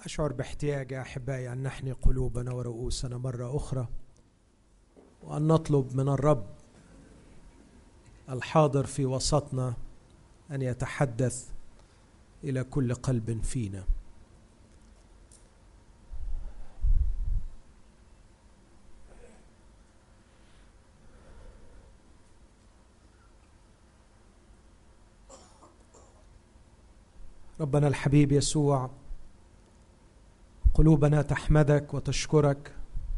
أشعر باحتياج يا أحبائي أن نحني قلوبنا ورؤوسنا مرة أخرى وأن نطلب من الرب الحاضر في وسطنا أن يتحدث إلى كل قلب فينا ربنا الحبيب يسوع قلوبنا تحمدك وتشكرك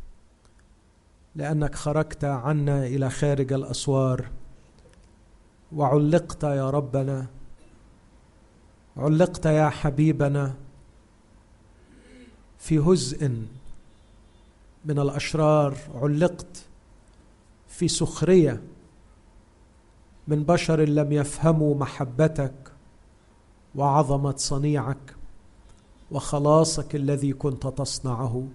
لانك خرجت عنا الى خارج الاسوار وعلقت يا ربنا علقت يا حبيبنا في هزء من الاشرار علقت في سخريه من بشر لم يفهموا محبتك وعظمه صنيعك وخلاصك الذي كنت تصنعه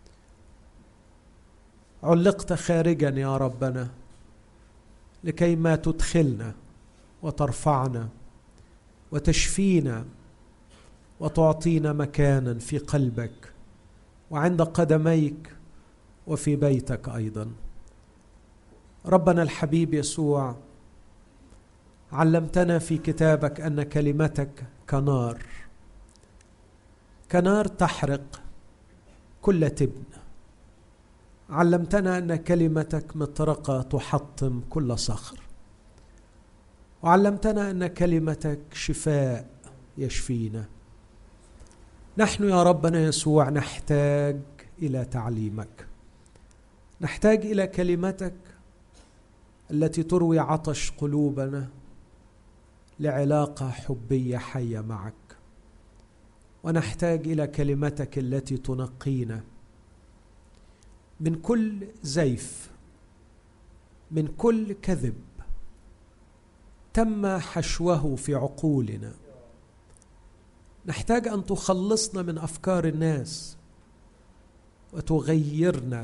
علقت خارجا يا ربنا لكي ما تدخلنا وترفعنا وتشفينا وتعطينا مكانا في قلبك وعند قدميك وفي بيتك ايضا ربنا الحبيب يسوع علمتنا في كتابك ان كلمتك كنار كنار تحرق كل تبن علمتنا ان كلمتك مطرقه تحطم كل صخر وعلمتنا ان كلمتك شفاء يشفينا نحن يا ربنا يسوع نحتاج الى تعليمك نحتاج الى كلمتك التي تروي عطش قلوبنا لعلاقه حبيه حيه معك ونحتاج الى كلمتك التي تنقينا من كل زيف من كل كذب تم حشوه في عقولنا نحتاج ان تخلصنا من افكار الناس وتغيرنا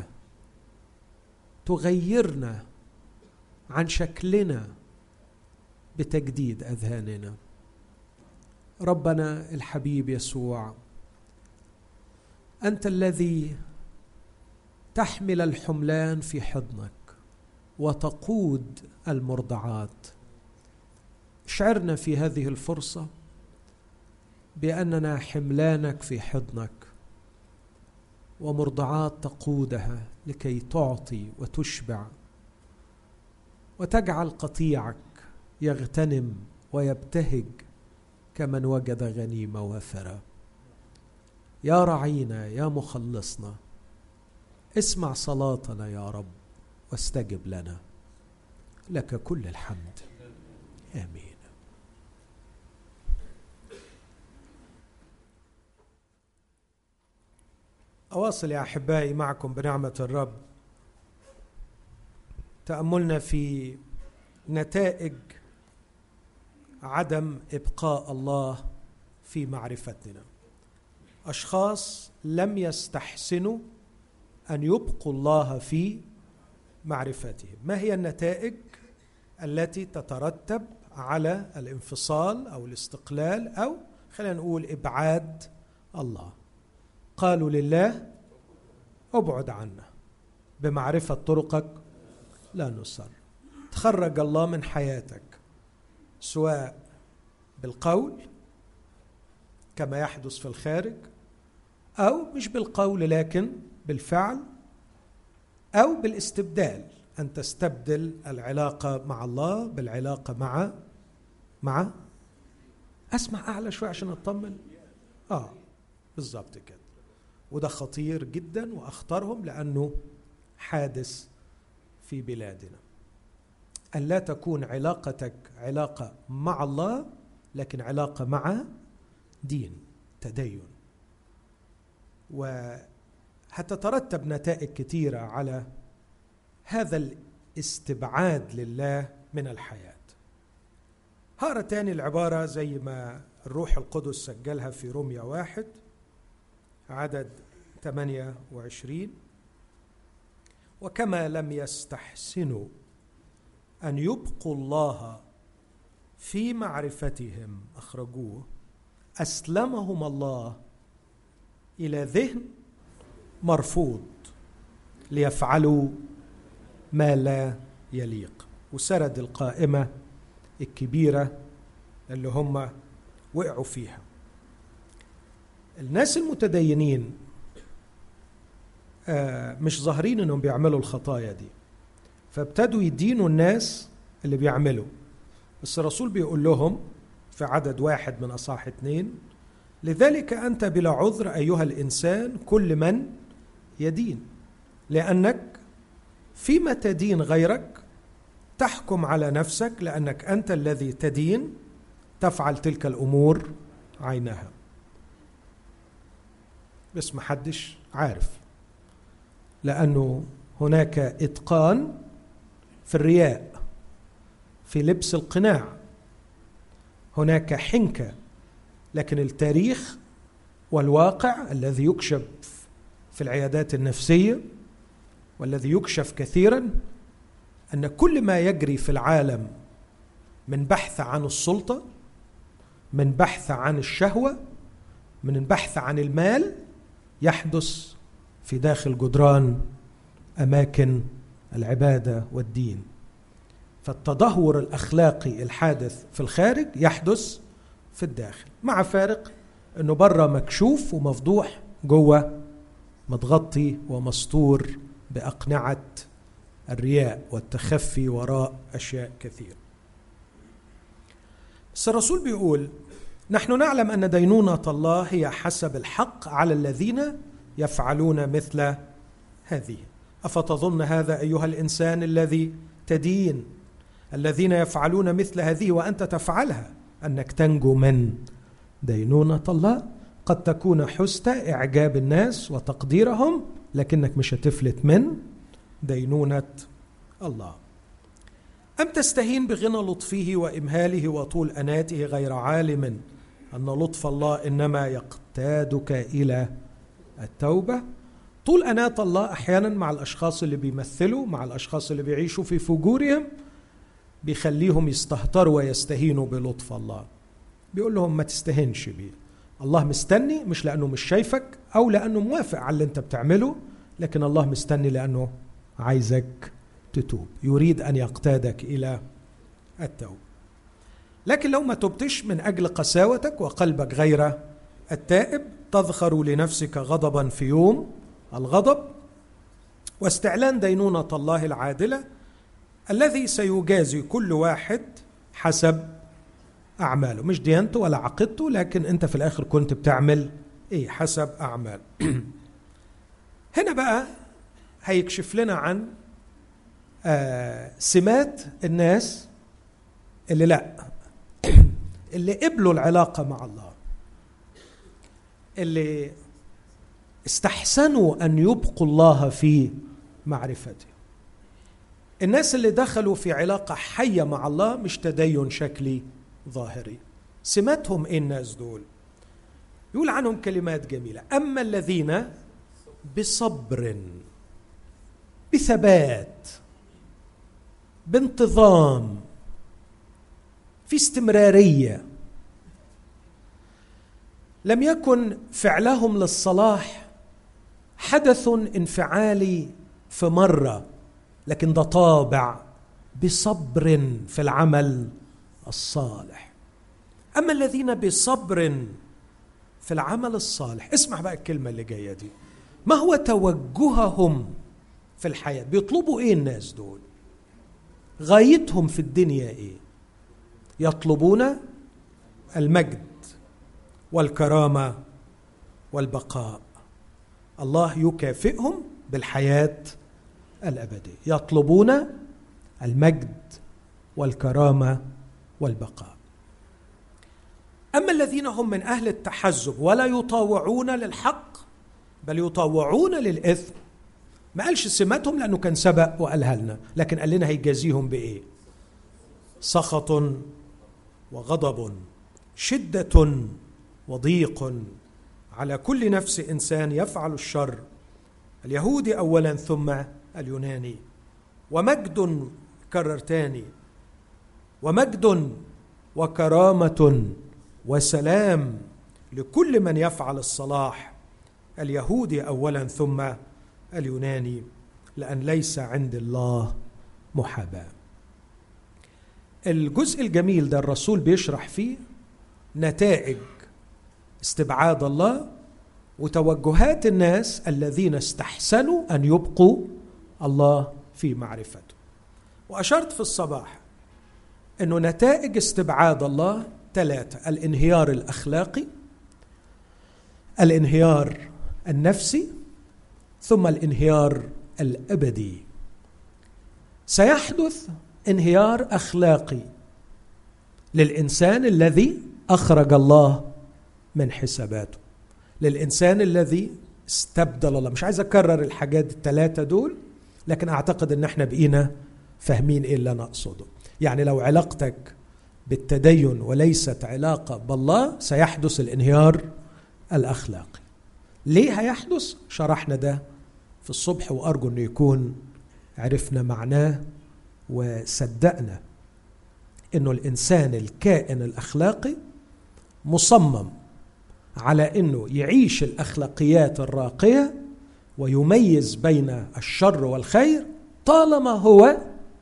تغيرنا عن شكلنا بتجديد اذهاننا ربنا الحبيب يسوع انت الذي تحمل الحملان في حضنك وتقود المرضعات اشعرنا في هذه الفرصه باننا حملانك في حضنك ومرضعات تقودها لكي تعطي وتشبع وتجعل قطيعك يغتنم ويبتهج كمن وجد غنيمه وافره يا رعينا يا مخلصنا اسمع صلاتنا يا رب واستجب لنا لك كل الحمد امين اواصل يا احبائي معكم بنعمه الرب تاملنا في نتائج عدم ابقاء الله في معرفتنا اشخاص لم يستحسنوا ان يبقوا الله في معرفتهم ما هي النتائج التي تترتب على الانفصال او الاستقلال او خلينا نقول ابعاد الله قالوا لله ابعد عنا بمعرفه طرقك لا نصر تخرج الله من حياتك سواء بالقول كما يحدث في الخارج او مش بالقول لكن بالفعل او بالاستبدال ان تستبدل العلاقه مع الله بالعلاقه مع مع اسمع اعلى شوي عشان اطمن اه بالظبط كده وده خطير جدا واخطرهم لانه حادث في بلادنا أن لا تكون علاقتك علاقة مع الله لكن علاقة مع دين تدين وهتترتب نتائج كثيرة على هذا الاستبعاد لله من الحياة هقرا تاني العبارة زي ما الروح القدس سجلها في روميا واحد عدد 28 وكما لم يستحسنوا ان يبقوا الله في معرفتهم اخرجوه اسلمهم الله الى ذهن مرفوض ليفعلوا ما لا يليق وسرد القائمه الكبيره اللي هم وقعوا فيها الناس المتدينين آه، مش ظاهرين انهم بيعملوا الخطايا دي فابتدوا يدينوا الناس اللي بيعملوا بس الرسول بيقول لهم في عدد واحد من اصحاح اثنين لذلك انت بلا عذر ايها الانسان كل من يدين لانك فيما تدين غيرك تحكم على نفسك لانك انت الذي تدين تفعل تلك الامور عينها بس ما حدش عارف لانه هناك اتقان في الرياء في لبس القناع هناك حنكه لكن التاريخ والواقع الذي يكشف في العيادات النفسيه والذي يكشف كثيرا ان كل ما يجري في العالم من بحث عن السلطه من بحث عن الشهوه من البحث عن المال يحدث في داخل جدران اماكن العباده والدين فالتدهور الاخلاقي الحادث في الخارج يحدث في الداخل مع فارق انه بره مكشوف ومفضوح جوه متغطي ومستور باقنعه الرياء والتخفي وراء اشياء كثيره بس الرسول بيقول نحن نعلم ان دينونه الله هي حسب الحق على الذين يفعلون مثل هذه افتظن هذا ايها الانسان الذي تدين الذين يفعلون مثل هذه وانت تفعلها انك تنجو من دينونه الله قد تكون حست اعجاب الناس وتقديرهم لكنك مش هتفلت من دينونه الله ام تستهين بغنى لطفه وامهاله وطول اناته غير عالم ان لطف الله انما يقتادك الى التوبه طول اناه الله احيانا مع الاشخاص اللي بيمثلوا مع الاشخاص اللي بيعيشوا في فجورهم بيخليهم يستهتروا ويستهينوا بلطف الله بيقول لهم ما تستهنش بيه الله مستني مش لانه مش شايفك او لانه موافق على اللي انت بتعمله لكن الله مستني لانه عايزك تتوب يريد ان يقتادك الى التوبه لكن لو ما تبتش من اجل قساوتك وقلبك غير التائب تذخر لنفسك غضبا في يوم الغضب واستعلان دينونه الله العادله الذي سيجازي كل واحد حسب اعماله مش ديانته ولا عقيدته لكن انت في الاخر كنت بتعمل ايه حسب اعمال هنا بقى هيكشف لنا عن آه سمات الناس اللي لا اللي قبلوا العلاقه مع الله اللي استحسنوا ان يبقوا الله في معرفته الناس اللي دخلوا في علاقه حيه مع الله مش تدين شكلي ظاهري سماتهم ايه الناس دول يقول عنهم كلمات جميله اما الذين بصبر بثبات بانتظام في استمراريه لم يكن فعلهم للصلاح حدث انفعالي في مره لكن ده طابع بصبر في العمل الصالح اما الذين بصبر في العمل الصالح اسمع بقى الكلمه اللي جايه دي ما هو توجههم في الحياه بيطلبوا ايه الناس دول غايتهم في الدنيا ايه يطلبون المجد والكرامه والبقاء الله يكافئهم بالحياه الابديه يطلبون المجد والكرامه والبقاء اما الذين هم من اهل التحزب ولا يطاوعون للحق بل يطاوعون للاثم ما قالش سماتهم لانه كان سبق وقالها لنا لكن قال لنا هيجازيهم بايه سخط وغضب شده وضيق على كل نفس انسان يفعل الشر اليهودي اولا ثم اليوناني ومجد كرر تاني ومجد وكرامه وسلام لكل من يفعل الصلاح اليهودي اولا ثم اليوناني لان ليس عند الله محاباه الجزء الجميل ده الرسول بيشرح فيه نتائج استبعاد الله وتوجهات الناس الذين استحسنوا ان يبقوا الله في معرفته واشرت في الصباح انه نتائج استبعاد الله ثلاثه الانهيار الاخلاقي الانهيار النفسي ثم الانهيار الابدي سيحدث انهيار اخلاقي للانسان الذي اخرج الله من حساباته للانسان الذي استبدل الله مش عايز اكرر الحاجات الثلاثه دول لكن اعتقد ان احنا بقينا فاهمين ايه اللي انا اقصده يعني لو علاقتك بالتدين وليست علاقه بالله سيحدث الانهيار الاخلاقي ليه هيحدث شرحنا ده في الصبح وارجو انه يكون عرفنا معناه وصدقنا انه الانسان الكائن الاخلاقي مصمم على انه يعيش الاخلاقيات الراقيه ويميز بين الشر والخير طالما هو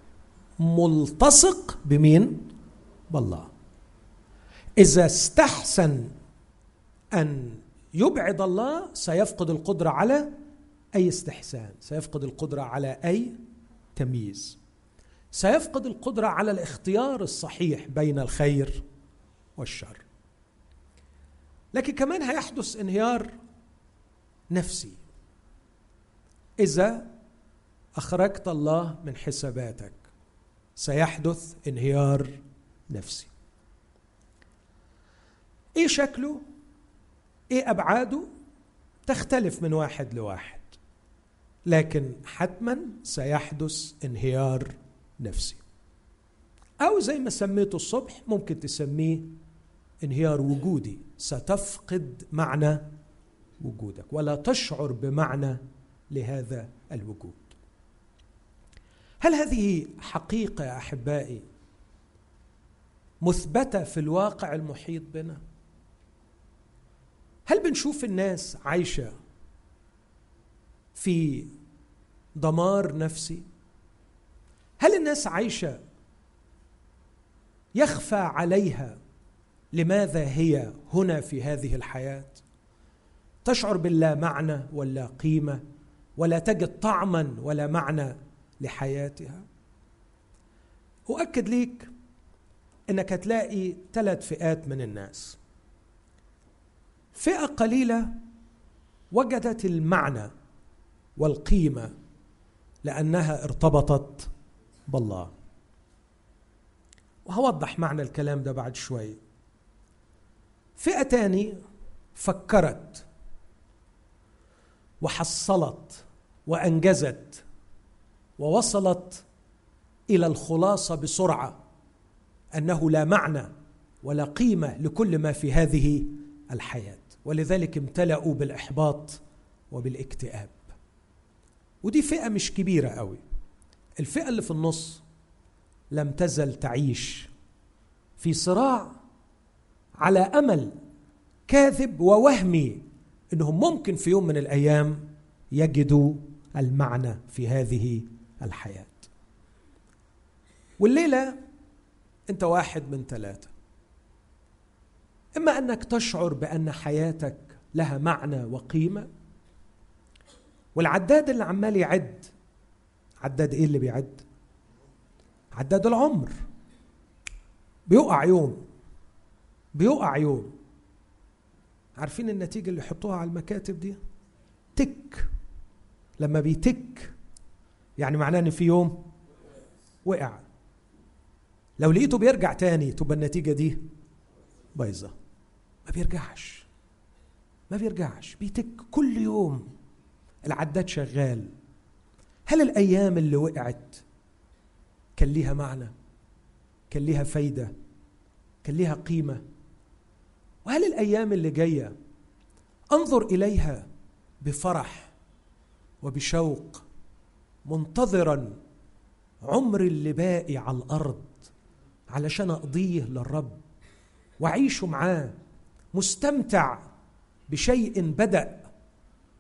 ملتصق بمين بالله اذا استحسن ان يبعد الله سيفقد القدره على اي استحسان سيفقد القدره على اي تمييز سيفقد القدره على الاختيار الصحيح بين الخير والشر لكن كمان هيحدث انهيار نفسي اذا اخرجت الله من حساباتك سيحدث انهيار نفسي ايه شكله ايه ابعاده تختلف من واحد لواحد لكن حتما سيحدث انهيار نفسي او زي ما سميته الصبح ممكن تسميه انهيار وجودي ستفقد معنى وجودك ولا تشعر بمعنى لهذا الوجود هل هذه حقيقه يا احبائي مثبته في الواقع المحيط بنا هل بنشوف الناس عايشه في دمار نفسي هل الناس عايشه يخفى عليها لماذا هي هنا في هذه الحياه تشعر باللا معنى ولا قيمه ولا تجد طعما ولا معنى لحياتها اؤكد ليك انك هتلاقي ثلاث فئات من الناس فئه قليله وجدت المعنى والقيمه لانها ارتبطت بالله وهوضح معنى الكلام ده بعد شوي فئه تاني فكرت وحصلت وانجزت ووصلت الى الخلاصه بسرعه انه لا معنى ولا قيمه لكل ما في هذه الحياه ولذلك امتلأوا بالاحباط وبالاكتئاب ودي فئه مش كبيره قوي الفئه اللي في النص لم تزل تعيش في صراع على امل كاذب ووهمي انهم ممكن في يوم من الايام يجدوا المعنى في هذه الحياه والليله انت واحد من ثلاثه اما انك تشعر بان حياتك لها معنى وقيمه والعداد اللي عمال يعد عداد ايه اللي بيعد عداد العمر بيقع يوم بيقع يوم عارفين النتيجه اللي يحطوها على المكاتب دي تك لما بيتك يعني معناه ان في يوم وقع لو لقيته بيرجع تاني تبقى النتيجه دي بايظه ما بيرجعش ما بيرجعش بيتك كل يوم العداد شغال هل الايام اللي وقعت كان ليها معنى كان ليها فايده كان ليها قيمه وهل الايام اللي جايه انظر اليها بفرح وبشوق منتظرا عمري اللي باقي على الارض علشان اقضيه للرب واعيشه معاه مستمتع بشيء بدا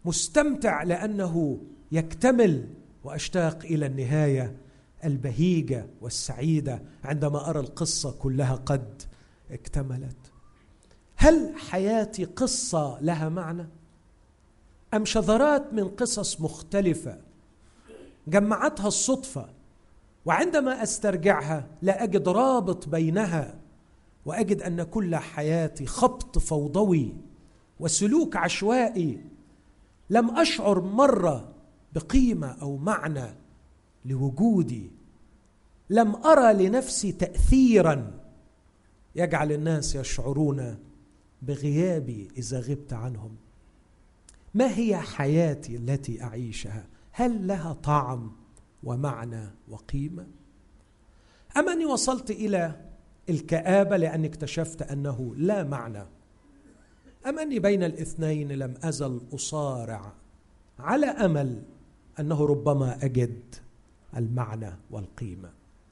مستمتع لانه يكتمل واشتاق الى النهايه البهيجه والسعيده عندما ارى القصه كلها قد اكتملت هل حياتي قصه لها معنى ام شذرات من قصص مختلفه جمعتها الصدفه وعندما استرجعها لا اجد رابط بينها واجد ان كل حياتي خبط فوضوي وسلوك عشوائي لم اشعر مره بقيمه او معنى لوجودي لم ارى لنفسي تاثيرا يجعل الناس يشعرون بغيابي اذا غبت عنهم ما هي حياتي التي اعيشها هل لها طعم ومعنى وقيمه ام اني وصلت الى الكابه لاني اكتشفت انه لا معنى ام اني بين الاثنين لم ازل اصارع على امل انه ربما اجد المعنى والقيمه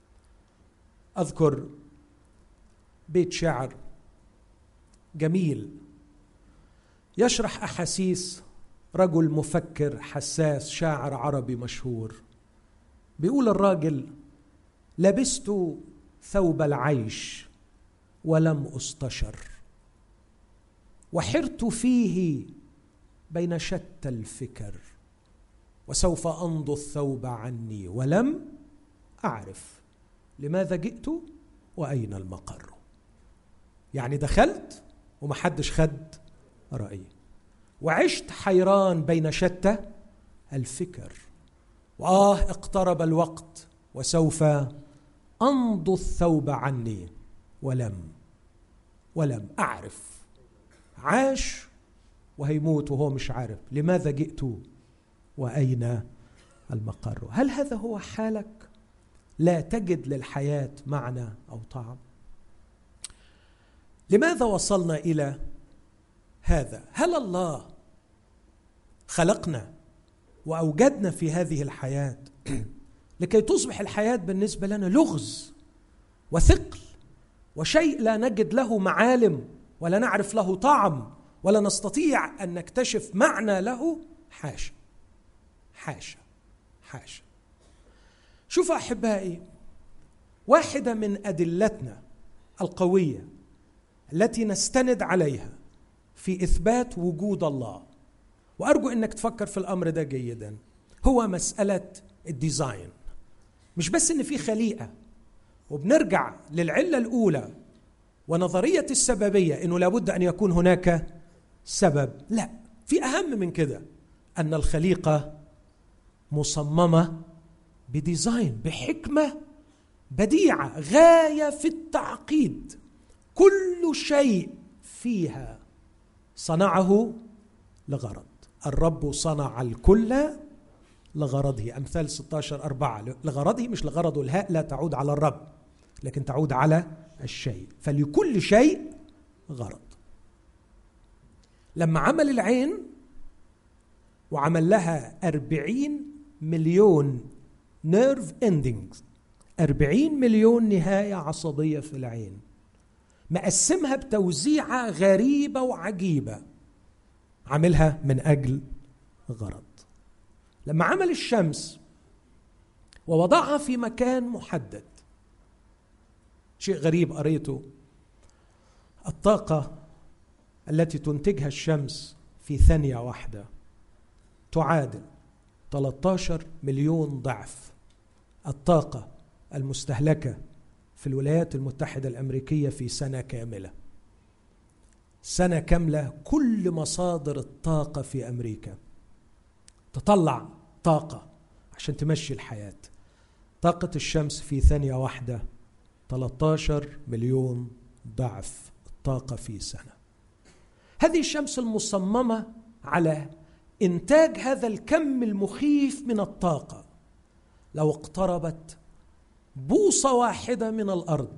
اذكر بيت شعر جميل يشرح احاسيس رجل مفكر حساس شاعر عربي مشهور بيقول الراجل لبست ثوب العيش ولم استشر وحرت فيه بين شتى الفكر وسوف امضي الثوب عني ولم اعرف لماذا جئت واين المقر يعني دخلت ومحدش خد رايي وعشت حيران بين شتى الفكر واه اقترب الوقت وسوف امضوا الثوب عني ولم ولم اعرف عاش وهيموت وهو مش عارف لماذا جئت واين المقر هل هذا هو حالك لا تجد للحياه معنى او طعم لماذا وصلنا الى هذا هل الله خلقنا واوجدنا في هذه الحياه لكي تصبح الحياه بالنسبه لنا لغز وثقل وشيء لا نجد له معالم ولا نعرف له طعم ولا نستطيع ان نكتشف معنى له حاشا حاشا حاشا شوفوا احبائي واحده من ادلتنا القويه التي نستند عليها في اثبات وجود الله وارجو انك تفكر في الامر ده جيدا هو مساله الديزاين مش بس ان في خليقه وبنرجع للعله الاولى ونظريه السببيه انه لابد ان يكون هناك سبب لا في اهم من كده ان الخليقه مصممه بديزاين بحكمه بديعه غايه في التعقيد كل شيء فيها صنعه لغرض الرب صنع الكل لغرضه أمثال 16 أربعة لغرضه مش لغرضه الهاء لا تعود على الرب لكن تعود على الشيء فلكل شيء غرض لما عمل العين وعمل لها أربعين مليون نيرف اندنجز أربعين مليون نهاية عصبية في العين مقسمها بتوزيعة غريبة وعجيبة عاملها من أجل غرض لما عمل الشمس ووضعها في مكان محدد شيء غريب قريته الطاقة التي تنتجها الشمس في ثانية واحدة تعادل 13 مليون ضعف الطاقة المستهلكة في الولايات المتحدة الأمريكية في سنة كاملة سنة كاملة كل مصادر الطاقة في أمريكا تطلع طاقة عشان تمشي الحياة طاقة الشمس في ثانية واحدة 13 مليون ضعف الطاقة في سنة هذه الشمس المصممة على إنتاج هذا الكم المخيف من الطاقة لو اقتربت بوصة واحدة من الأرض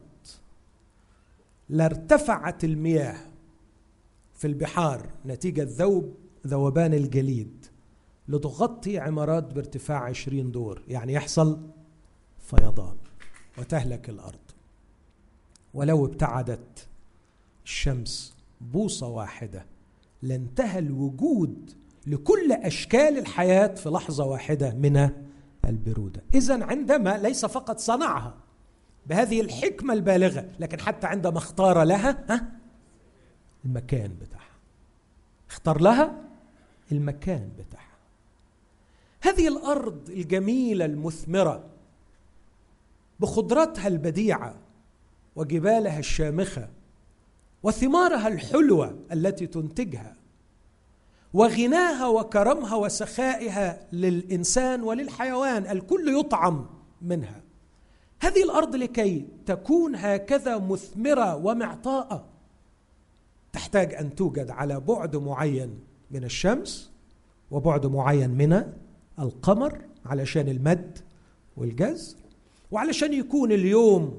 لارتفعت المياه في البحار نتيجة ذوب ذوبان الجليد لتغطي عمارات بارتفاع عشرين دور يعني يحصل فيضان وتهلك الأرض ولو ابتعدت الشمس بوصة واحدة لانتهى الوجود لكل اشكال الحياه في لحظه واحده من البروده اذا عندما ليس فقط صنعها بهذه الحكمه البالغه لكن حتى عندما اختار لها ها المكان بتاعها اختار لها المكان بتاعها هذه الارض الجميله المثمره بخضرتها البديعه وجبالها الشامخه وثمارها الحلوه التي تنتجها وغناها وكرمها وسخائها للانسان وللحيوان الكل يطعم منها هذه الارض لكي تكون هكذا مثمره ومعطاءه تحتاج ان توجد على بعد معين من الشمس وبعد معين من القمر علشان المد والجزر وعلشان يكون اليوم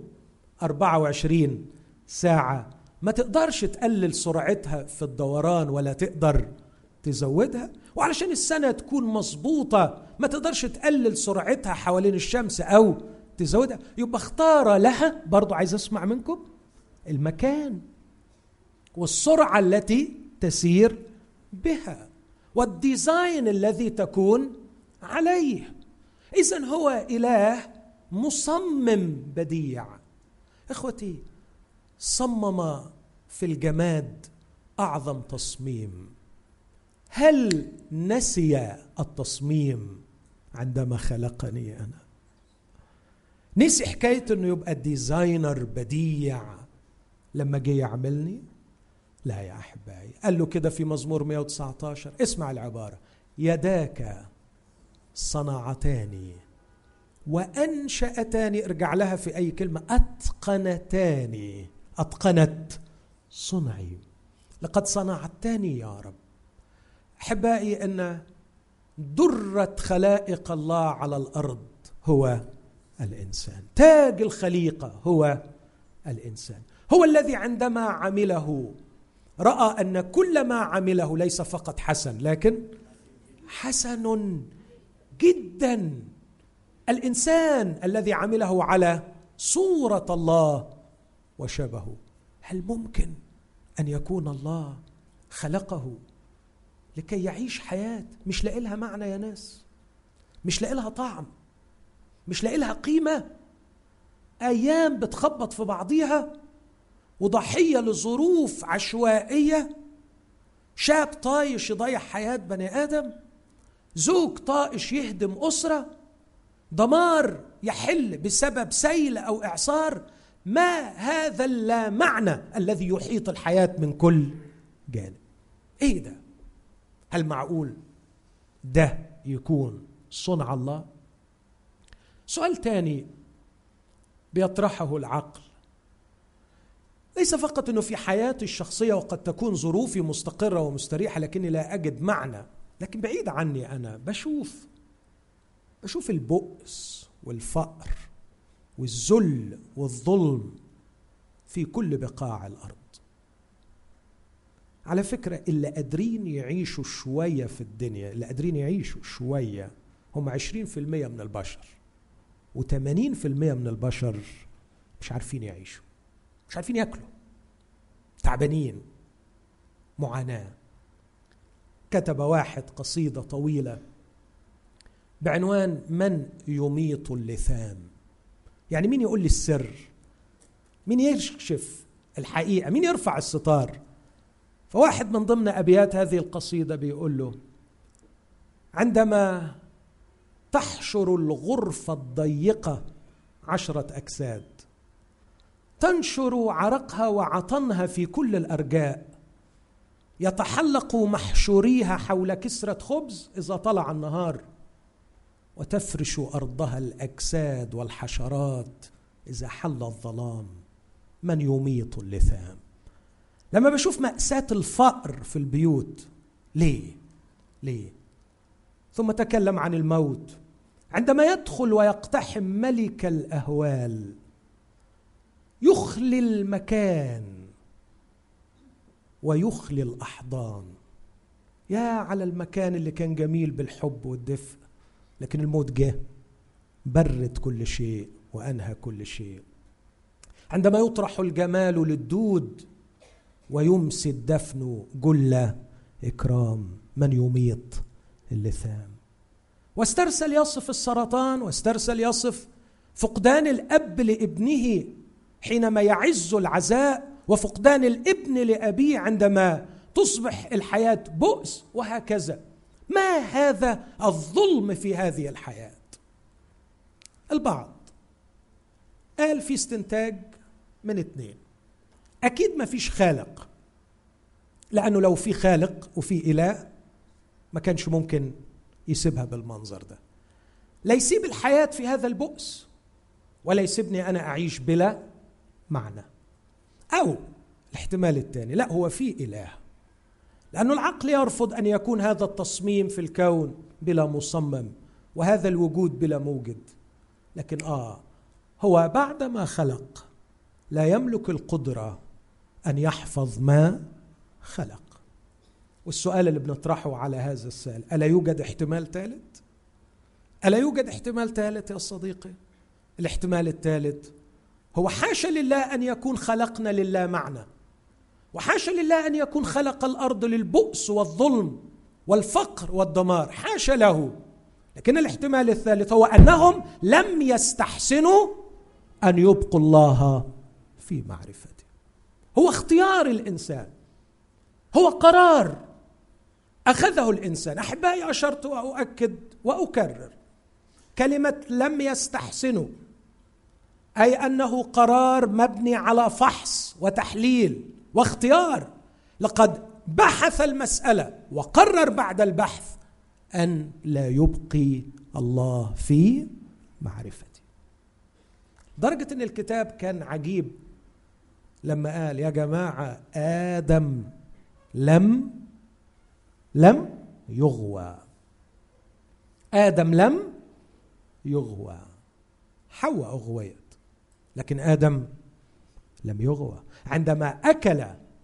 24 ساعة ما تقدرش تقلل سرعتها في الدوران ولا تقدر تزودها وعلشان السنة تكون مظبوطة ما تقدرش تقلل سرعتها حوالين الشمس أو تزودها يبقى اختار لها برضو عايز أسمع منكم المكان والسرعة التي تسير بها والديزاين الذي تكون عليه إذا هو إله مصمم بديع إخوتي صمم في الجماد أعظم تصميم هل نسي التصميم عندما خلقني انا نسي حكايه انه يبقى ديزاينر بديع لما جه يعملني لا يا احبائي قال له كده في مزمور 119 اسمع العباره يداك صنعتان وانشاتان ارجع لها في اي كلمه اتقنتان اتقنت صنعي لقد صنعتني يا رب احبائي ان دره خلائق الله على الارض هو الانسان تاج الخليقه هو الانسان هو الذي عندما عمله راى ان كل ما عمله ليس فقط حسن لكن حسن جدا الانسان الذي عمله على صوره الله وشبهه هل ممكن ان يكون الله خلقه لكي يعيش حياة مش لاقي لها معنى يا ناس مش لاقي لها طعم مش لاقي لها قيمة أيام بتخبط في بعضيها وضحية لظروف عشوائية شاب طايش يضيع حياة بني آدم زوج طائش يهدم أسرة دمار يحل بسبب سيل أو إعصار ما هذا اللا معنى الذي يحيط الحياة من كل جانب إيه ده هل معقول ده يكون صنع الله سؤال تاني بيطرحه العقل ليس فقط انه في حياتي الشخصيه وقد تكون ظروفي مستقره ومستريحه لكني لا اجد معنى لكن بعيد عني انا بشوف بشوف البؤس والفقر والذل والظلم في كل بقاع الارض على فكرة اللي قادرين يعيشوا شوية في الدنيا اللي قادرين يعيشوا شوية هم عشرين في المية من البشر وثمانين في المية من البشر مش عارفين يعيشوا مش عارفين ياكلوا تعبانين معاناة كتب واحد قصيدة طويلة بعنوان من يميط اللثام يعني مين يقول لي السر مين يكشف الحقيقة مين يرفع الستار فواحد من ضمن ابيات هذه القصيده بيقول له عندما تحشر الغرفه الضيقه عشره اجساد تنشر عرقها وعطنها في كل الارجاء يتحلق محشوريها حول كسره خبز اذا طلع النهار وتفرش ارضها الاجساد والحشرات اذا حل الظلام من يميط اللثام لما بشوف مأساة الفقر في البيوت ليه؟ ليه؟ ثم تكلم عن الموت عندما يدخل ويقتحم ملك الأهوال يخلي المكان ويخلي الأحضان يا على المكان اللي كان جميل بالحب والدفء لكن الموت جه برد كل شيء وأنهى كل شيء عندما يطرح الجمال للدود ويمسي الدفن جل إكرام من يميط اللثام واسترسل يصف السرطان واسترسل يصف فقدان الأب لابنه حينما يعز العزاء وفقدان الابن لأبيه عندما تصبح الحياة بؤس وهكذا ما هذا الظلم في هذه الحياة البعض قال في استنتاج من اثنين أكيد ما فيش خالق لأنه لو في خالق وفي إله ما كانش ممكن يسيبها بالمنظر ده لا يسيب الحياة في هذا البؤس ولا يسيبني أنا أعيش بلا معنى أو الاحتمال الثاني لا هو في إله لأن العقل يرفض أن يكون هذا التصميم في الكون بلا مصمم وهذا الوجود بلا موجد لكن آه هو بعدما خلق لا يملك القدرة أن يحفظ ما خلق والسؤال اللي بنطرحه على هذا السؤال ألا يوجد احتمال ثالث؟ ألا يوجد احتمال ثالث يا صديقي؟ الاحتمال الثالث هو حاشا لله أن يكون خلقنا لله معنى وحاشا لله أن يكون خلق الأرض للبؤس والظلم والفقر والدمار حاشا له لكن الاحتمال الثالث هو أنهم لم يستحسنوا أن يبقوا الله في معرفته هو اختيار الإنسان هو قرار اخذه الانسان احبائي اشرت واؤكد واكرر كلمه لم يستحسنوا اي انه قرار مبني على فحص وتحليل واختيار لقد بحث المساله وقرر بعد البحث ان لا يبقي الله في معرفته درجه ان الكتاب كان عجيب لما قال يا جماعه ادم لم لم يغوى ادم لم يغوى حواء اغويت لكن ادم لم يغوى عندما اكل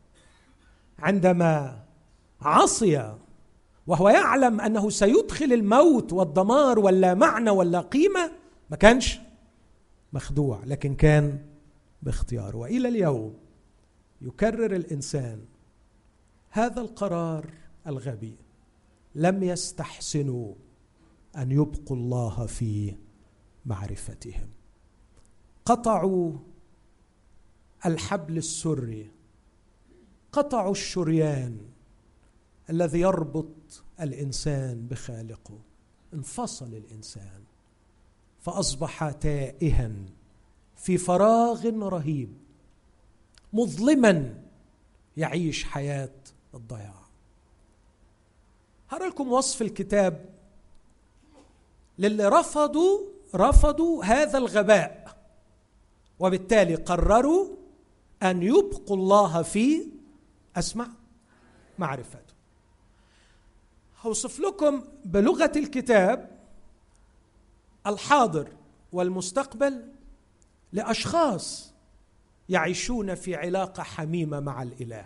عندما عصي وهو يعلم انه سيدخل الموت والدمار ولا معنى ولا قيمه ما كانش مخدوع لكن كان باختيار والى اليوم يكرر الانسان هذا القرار الغبي لم يستحسنوا ان يبقوا الله في معرفتهم قطعوا الحبل السري قطعوا الشريان الذي يربط الانسان بخالقه انفصل الانسان فاصبح تائها في فراغ رهيب مظلما يعيش حياه الضياع هقرا لكم وصف الكتاب للي رفضوا رفضوا هذا الغباء وبالتالي قرروا ان يبقوا الله في اسمع معرفته هوصف لكم بلغه الكتاب الحاضر والمستقبل لاشخاص يعيشون في علاقه حميمه مع الاله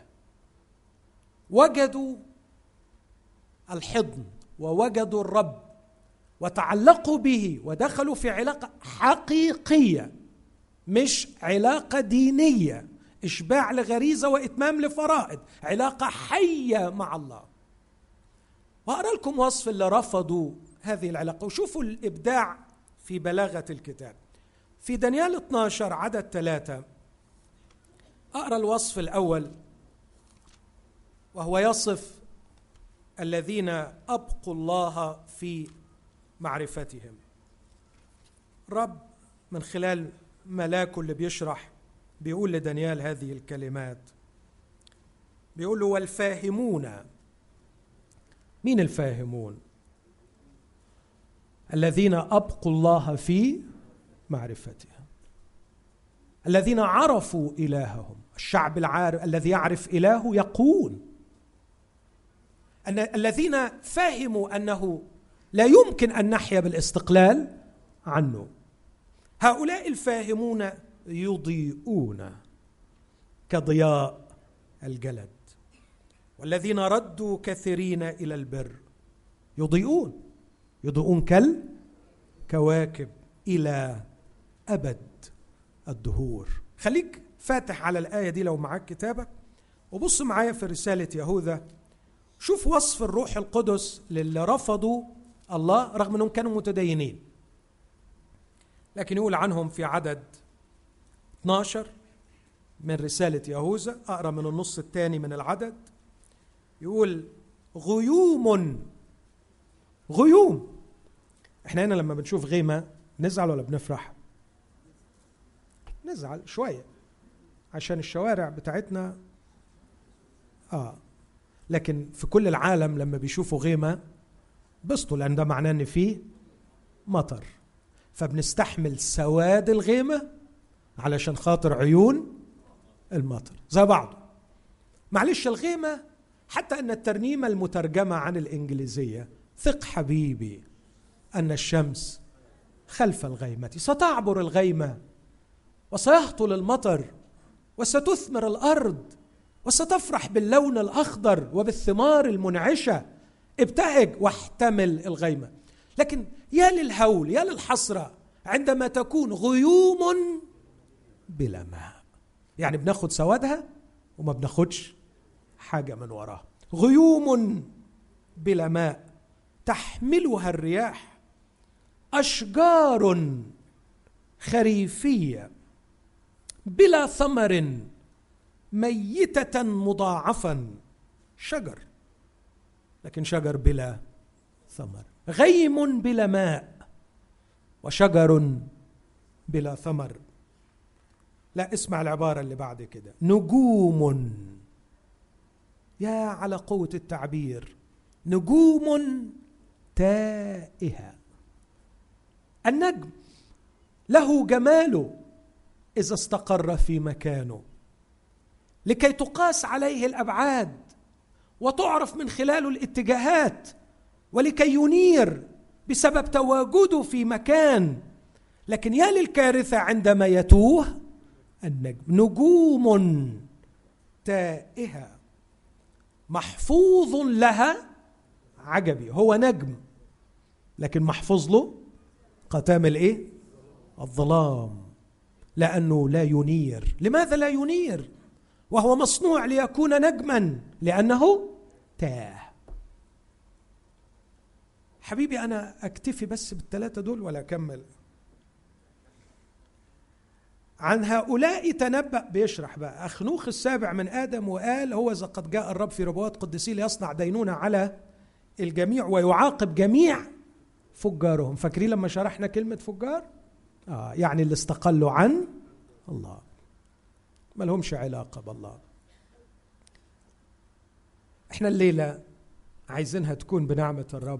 وجدوا الحضن ووجدوا الرب وتعلقوا به ودخلوا في علاقه حقيقيه مش علاقه دينيه اشباع لغريزه واتمام لفرائض علاقه حيه مع الله واقرا لكم وصف اللي رفضوا هذه العلاقه وشوفوا الابداع في بلاغه الكتاب في دانيال 12 عدد ثلاثة اقرا الوصف الاول وهو يصف الذين ابقوا الله في معرفتهم رب من خلال ملاكه اللي بيشرح بيقول لدانيال هذه الكلمات بيقول له والفاهمون مين الفاهمون الذين ابقوا الله في معرفتهم الذين عرفوا الههم الشعب العارف الذي يعرف الهه يقول أن الذين فهموا أنه لا يمكن أن نحيا بالاستقلال عنه هؤلاء الفاهمون يضيئون كضياء الجلد والذين ردوا كثيرين إلى البر يضيئون يضيئون كالكواكب إلى أبد الدهور خليك فاتح على الآية دي لو معاك كتابك وبص معايا في رسالة يهوذا شوف وصف الروح القدس للي رفضوا الله رغم انهم كانوا متدينين لكن يقول عنهم في عدد 12 من رسالة يهوذا أقرأ من النص الثاني من العدد يقول غيوم غيوم احنا هنا لما بنشوف غيمة نزعل ولا بنفرح نزعل شوية عشان الشوارع بتاعتنا اه لكن في كل العالم لما بيشوفوا غيمة بسطوا لأن ده معناه إن فيه مطر فبنستحمل سواد الغيمة علشان خاطر عيون المطر زي بعضه معلش الغيمة حتى أن الترنيمة المترجمة عن الإنجليزية ثق حبيبي أن الشمس خلف الغيمة ستعبر الغيمة وسيهطل المطر وستثمر الأرض وستفرح باللون الأخضر وبالثمار المنعشة ابتهج واحتمل الغيمة لكن يا للهول يا للحسرة عندما تكون غيوم بلا ماء يعني بناخد سوادها وما بناخدش حاجة من وراها غيوم بلا ماء تحملها الرياح أشجار خريفية بلا ثمر ميتة مضاعفا شجر لكن شجر بلا ثمر غيم بلا ماء وشجر بلا ثمر لا اسمع العبارة اللي بعد كده نجوم يا على قوة التعبير نجوم تائهة النجم له جماله إذا استقر في مكانه لكي تقاس عليه الأبعاد وتعرف من خلاله الاتجاهات ولكي ينير بسبب تواجده في مكان لكن يا للكارثة عندما يتوه النجم نجوم تائهة محفوظ لها عجبي هو نجم لكن محفوظ له قتام الايه الظلام لانه لا ينير لماذا لا ينير وهو مصنوع ليكون نجما لانه تاه حبيبي انا اكتفي بس بالثلاثه دول ولا اكمل عن هؤلاء تنبأ بيشرح بقى أخنوخ السابع من آدم وقال هو إذا قد جاء الرب في ربوات قدسي ليصنع دينونة على الجميع ويعاقب جميع فجارهم فاكرين لما شرحنا كلمة فجار آه يعني اللي استقلوا عن الله ما لهمش علاقة بالله احنا الليلة عايزينها تكون بنعمة الرب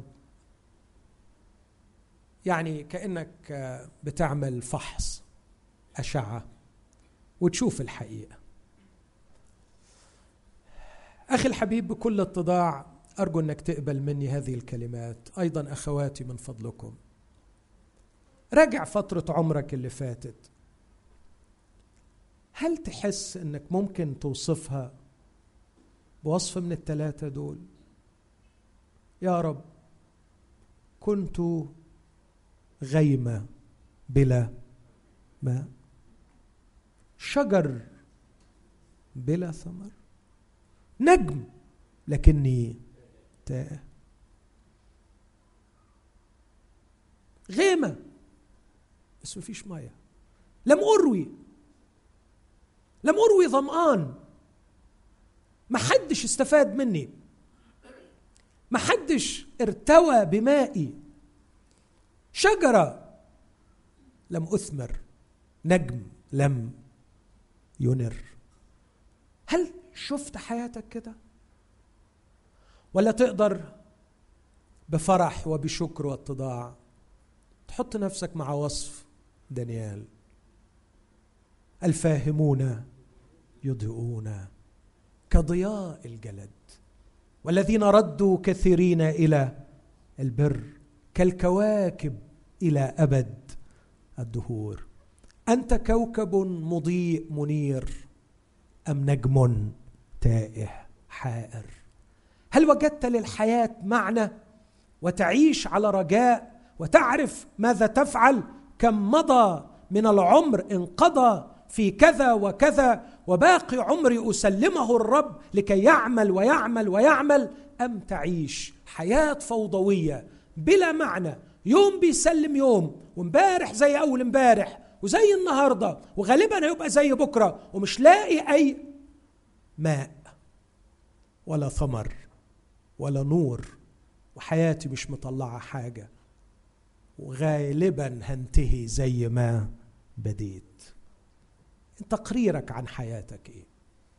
يعني كأنك بتعمل فحص أشعة وتشوف الحقيقة أخي الحبيب بكل اتضاع أرجو أنك تقبل مني هذه الكلمات أيضا أخواتي من فضلكم راجع فترة عمرك اللي فاتت هل تحس أنك ممكن توصفها بوصف من الثلاثة دول يا رب كنت غيمة بلا ماء شجر بلا ثمر نجم لكني تاه غيمة بس مفيش مية لم أروي لم أروي ظمآن ما حدش استفاد مني ما حدش ارتوى بمائي شجرة لم أثمر نجم لم ينر هل شفت حياتك كده ولا تقدر بفرح وبشكر واتضاع تحط نفسك مع وصف دانيال الفاهمون يضيئون كضياء الجلد والذين ردوا كثيرين الى البر كالكواكب الى ابد الدهور انت كوكب مضيء منير ام نجم تائه حائر هل وجدت للحياه معنى وتعيش على رجاء وتعرف ماذا تفعل كم مضى من العمر انقضى في كذا وكذا وباقي عمري اسلمه الرب لكي يعمل ويعمل ويعمل ام تعيش حياه فوضويه بلا معنى يوم بيسلم يوم وامبارح زي اول امبارح وزي النهارده وغالبا هيبقى زي بكره ومش لاقي اي ماء ولا ثمر ولا نور وحياتي مش مطلعه حاجه وغالبا هنتهي زي ما بديت تقريرك عن حياتك ايه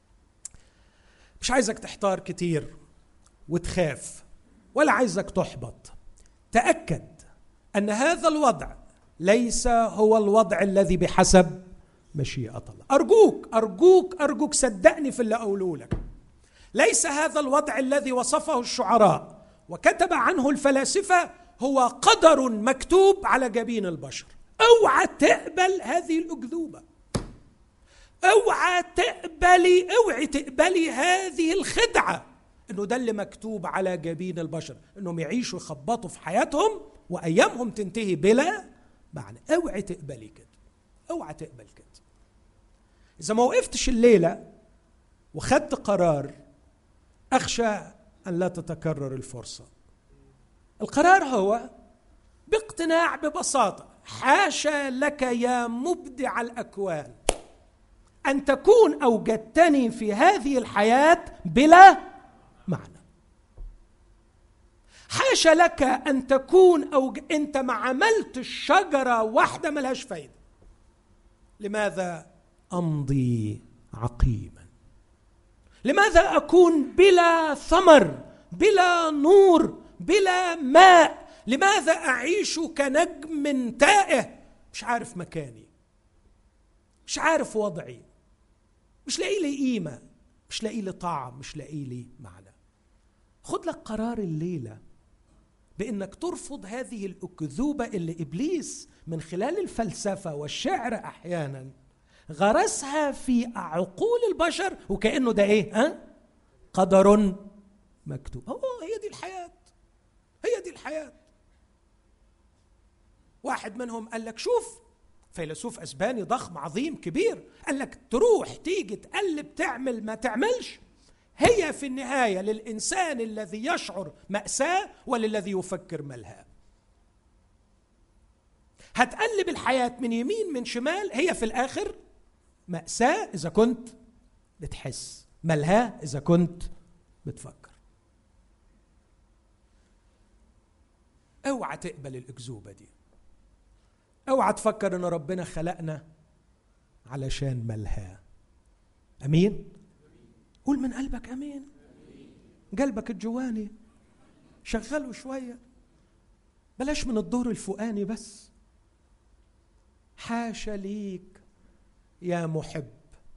مش عايزك تحتار كتير وتخاف ولا عايزك تحبط تاكد ان هذا الوضع ليس هو الوضع الذي بحسب مشيئه الله ارجوك ارجوك ارجوك صدقني في اللي اقوله لك ليس هذا الوضع الذي وصفه الشعراء وكتب عنه الفلاسفه هو قدر مكتوب على جبين البشر اوعى تقبل هذه الاكذوبه اوعى تقبلي اوعي تقبلي هذه الخدعه انه ده اللي مكتوب على جبين البشر انهم يعيشوا يخبطوا في حياتهم وايامهم تنتهي بلا معنى اوعي تقبلي كده اوعى تقبل كده اذا ما وقفتش الليله وخدت قرار اخشى ان لا تتكرر الفرصه القرار هو باقتناع ببساطه حاشا لك يا مبدع الاكوان ان تكون اوجدتني في هذه الحياه بلا معنى حاشا لك ان تكون أو انت ما عملتش شجره واحده ملهاش فايده لماذا امضي عقيما لماذا اكون بلا ثمر بلا نور بلا ماء لماذا اعيش كنجم تائه مش عارف مكاني مش عارف وضعي مش لاقي لي قيمه مش لاقي لي طعم مش لاقي لي معنى خد لك قرار الليله بانك ترفض هذه الاكذوبه اللي ابليس من خلال الفلسفه والشعر احيانا غرسها في عقول البشر وكانه ده ايه ها قدر مكتوب هو هي دي الحياه هي دي الحياه واحد منهم قال لك شوف فيلسوف اسباني ضخم عظيم كبير قال لك تروح تيجي تقلب تعمل ما تعملش هي في النهايه للانسان الذي يشعر ماساه وللذي يفكر ملهى هتقلب الحياه من يمين من شمال هي في الاخر ماساه اذا كنت بتحس ملهاه اذا كنت بتفكر اوعى تقبل الاكذوبه دي اوعى تفكر ان ربنا خلقنا علشان ملهى امين قول من قلبك امين قلبك الجواني شغله شويه بلاش من الدور الفوقاني بس حاشا ليك يا محب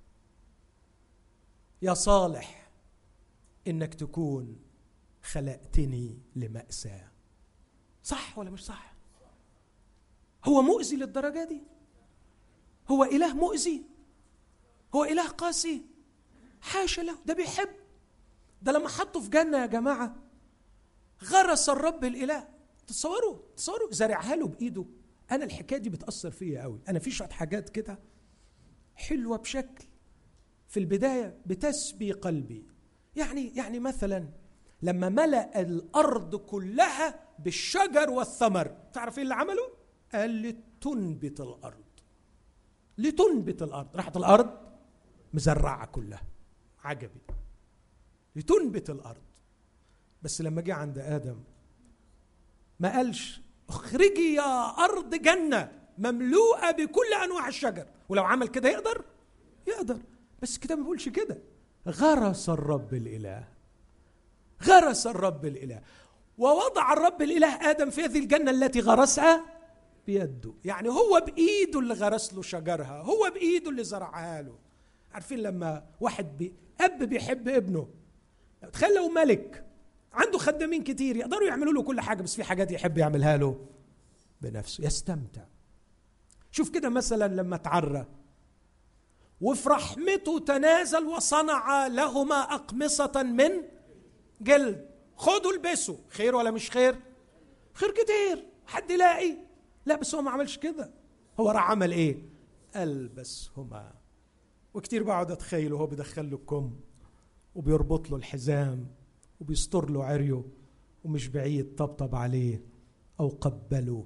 يا صالح انك تكون خلقتني لماساه صح ولا مش صح هو مؤذي للدرجه دي هو اله مؤذي هو اله قاسي حاشا له ده بيحب ده لما حطه في جنه يا جماعه غرس الرب الاله تصوروا تصوروا زرعها له بايده انا الحكايه دي بتاثر فيا قوي انا في شويه حاجات كده حلوه بشكل في البدايه بتسبي قلبي يعني يعني مثلا لما ملا الارض كلها بالشجر والثمر تعرف ايه اللي عمله قال لتنبت الارض لتنبت الارض راحت الارض مزرعه كلها عجبي لتنبت الارض بس لما جه عند ادم ما قالش اخرجي يا ارض جنه مملوءه بكل انواع الشجر ولو عمل كده يقدر يقدر بس كده ما بيقولش كده غرس الرب الاله غرس الرب الاله ووضع الرب الاله ادم في هذه الجنه التي غرسها بيده يعني هو بايده اللي غرس له شجرها هو بايده اللي زرعها له عارفين لما واحد بي اب بيحب ابنه تخيل لو ملك عنده خدامين كتير يقدروا يعملوا له كل حاجه بس في حاجات يحب يعملها له بنفسه يستمتع شوف كده مثلا لما تعرى وفي رحمته تنازل وصنع لهما أقمصة من جلد خدوا البسوا خير ولا مش خير خير كتير حد يلاقي لا بس هو ما عملش كده هو راح عمل ايه البسهما وكتير بقعد اتخيل وهو بيدخل له الكم وبيربط له الحزام وبيستر له عريه ومش بعيد طبطب عليه أو قبله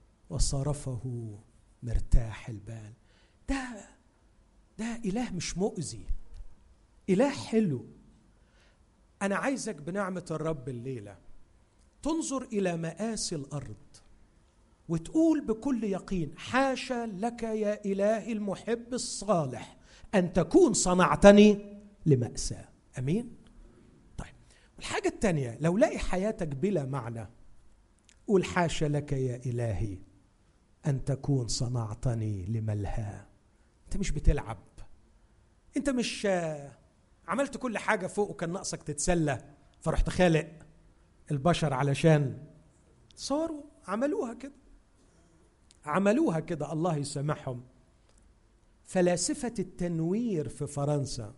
وصرفه مرتاح البال ده ده إله مش مؤذي إله حلو أنا عايزك بنعمة الرب الليلة تنظر إلى مآسي الأرض وتقول بكل يقين حاشا لك يا إلهي المحب الصالح أن تكون صنعتني لمأساة أمين؟ طيب والحاجة الثانية لو لاقي حياتك بلا معنى قول حاشا لك يا إلهي أن تكون صنعتني لملهى أنت مش بتلعب أنت مش عملت كل حاجة فوق وكان ناقصك تتسلى فرحت خالق البشر علشان صاروا عملوها كده عملوها كده الله يسامحهم فلاسفة التنوير في فرنسا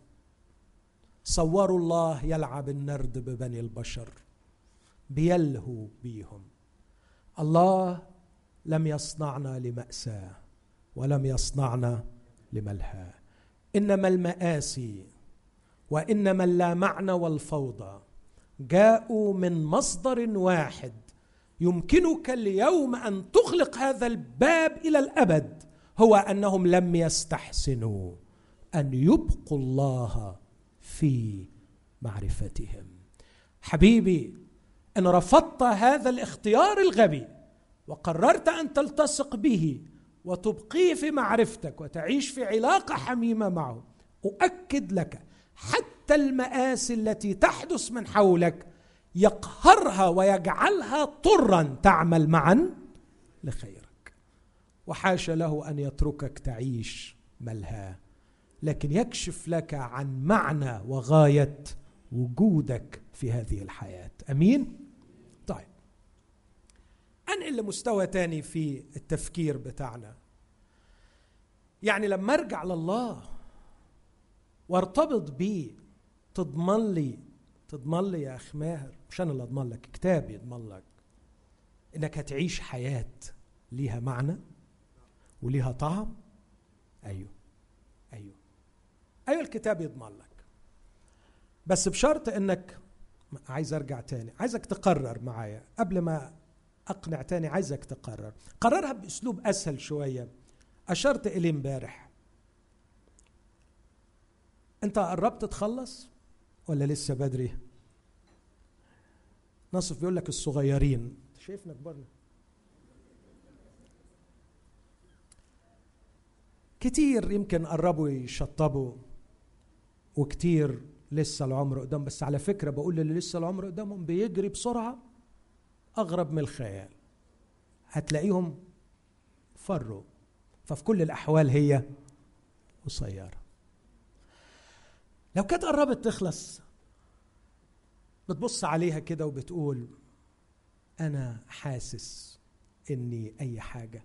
صوروا الله يلعب النرد ببني البشر بيلهوا بيهم الله لم يصنعنا لمأساة ولم يصنعنا لملهى إنما المآسي وإنما اللامعنى والفوضى جاءوا من مصدر واحد يمكنك اليوم ان تغلق هذا الباب الى الابد هو انهم لم يستحسنوا ان يبقوا الله في معرفتهم حبيبي ان رفضت هذا الاختيار الغبي وقررت ان تلتصق به وتبقيه في معرفتك وتعيش في علاقه حميمه معه اؤكد لك حتى المآسي التي تحدث من حولك يقهرها ويجعلها طرا تعمل معا لخيرك وحاشا له ان يتركك تعيش ملهى لكن يكشف لك عن معنى وغايه وجودك في هذه الحياه امين طيب انقل لمستوى تاني في التفكير بتاعنا يعني لما ارجع لله وارتبط بيه تضمن لي تضمن لي يا اخ ماهر مش انا اللي اضمن لك كتاب يضمن لك انك هتعيش حياه ليها معنى وليها طعم ايوه ايوه ايوه الكتاب يضمن لك بس بشرط انك عايز ارجع تاني عايزك تقرر معايا قبل ما اقنع تاني عايزك تقرر قررها باسلوب اسهل شويه اشرت اليه امبارح انت قربت تخلص ولا لسه بدري نصف بيقول لك الصغيرين شايفنا كبرنا كتير يمكن قربوا يشطبوا وكتير لسه العمر قدام بس على فكرة بقول للي لسه العمر قدامهم بيجري بسرعة أغرب من الخيال هتلاقيهم فروا ففي كل الأحوال هي قصيرة لو كانت قربت تخلص بتبص عليها كده وبتقول انا حاسس اني اي حاجه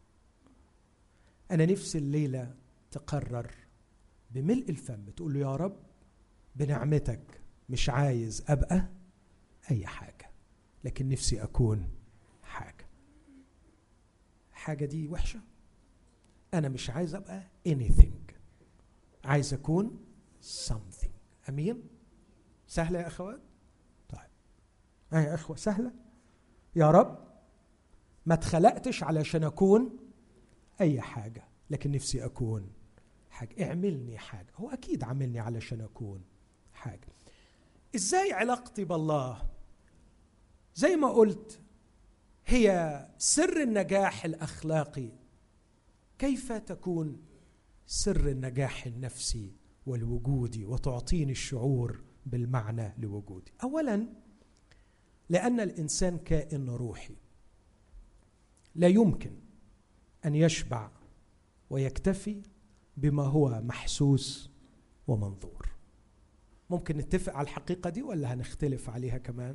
انا نفسي الليله تقرر بملء الفم تقول له يا رب بنعمتك مش عايز ابقى اي حاجه لكن نفسي اكون حاجه حاجه دي وحشه انا مش عايز ابقى anything عايز اكون something امين سهله يا اخوات طيب ها يا اخوه سهله يا رب ما اتخلقتش علشان اكون اي حاجه لكن نفسي اكون حاجه اعملني حاجه هو اكيد عاملني علشان اكون حاجه ازاي علاقتي بالله زي ما قلت هي سر النجاح الاخلاقي كيف تكون سر النجاح النفسي والوجودي وتعطيني الشعور بالمعنى لوجودي اولا لان الانسان كائن روحي لا يمكن ان يشبع ويكتفي بما هو محسوس ومنظور ممكن نتفق على الحقيقه دي ولا هنختلف عليها كمان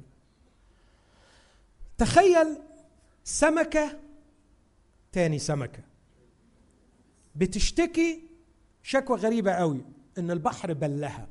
تخيل سمكه تاني سمكه بتشتكي شكوى غريبه قوي ان البحر بلها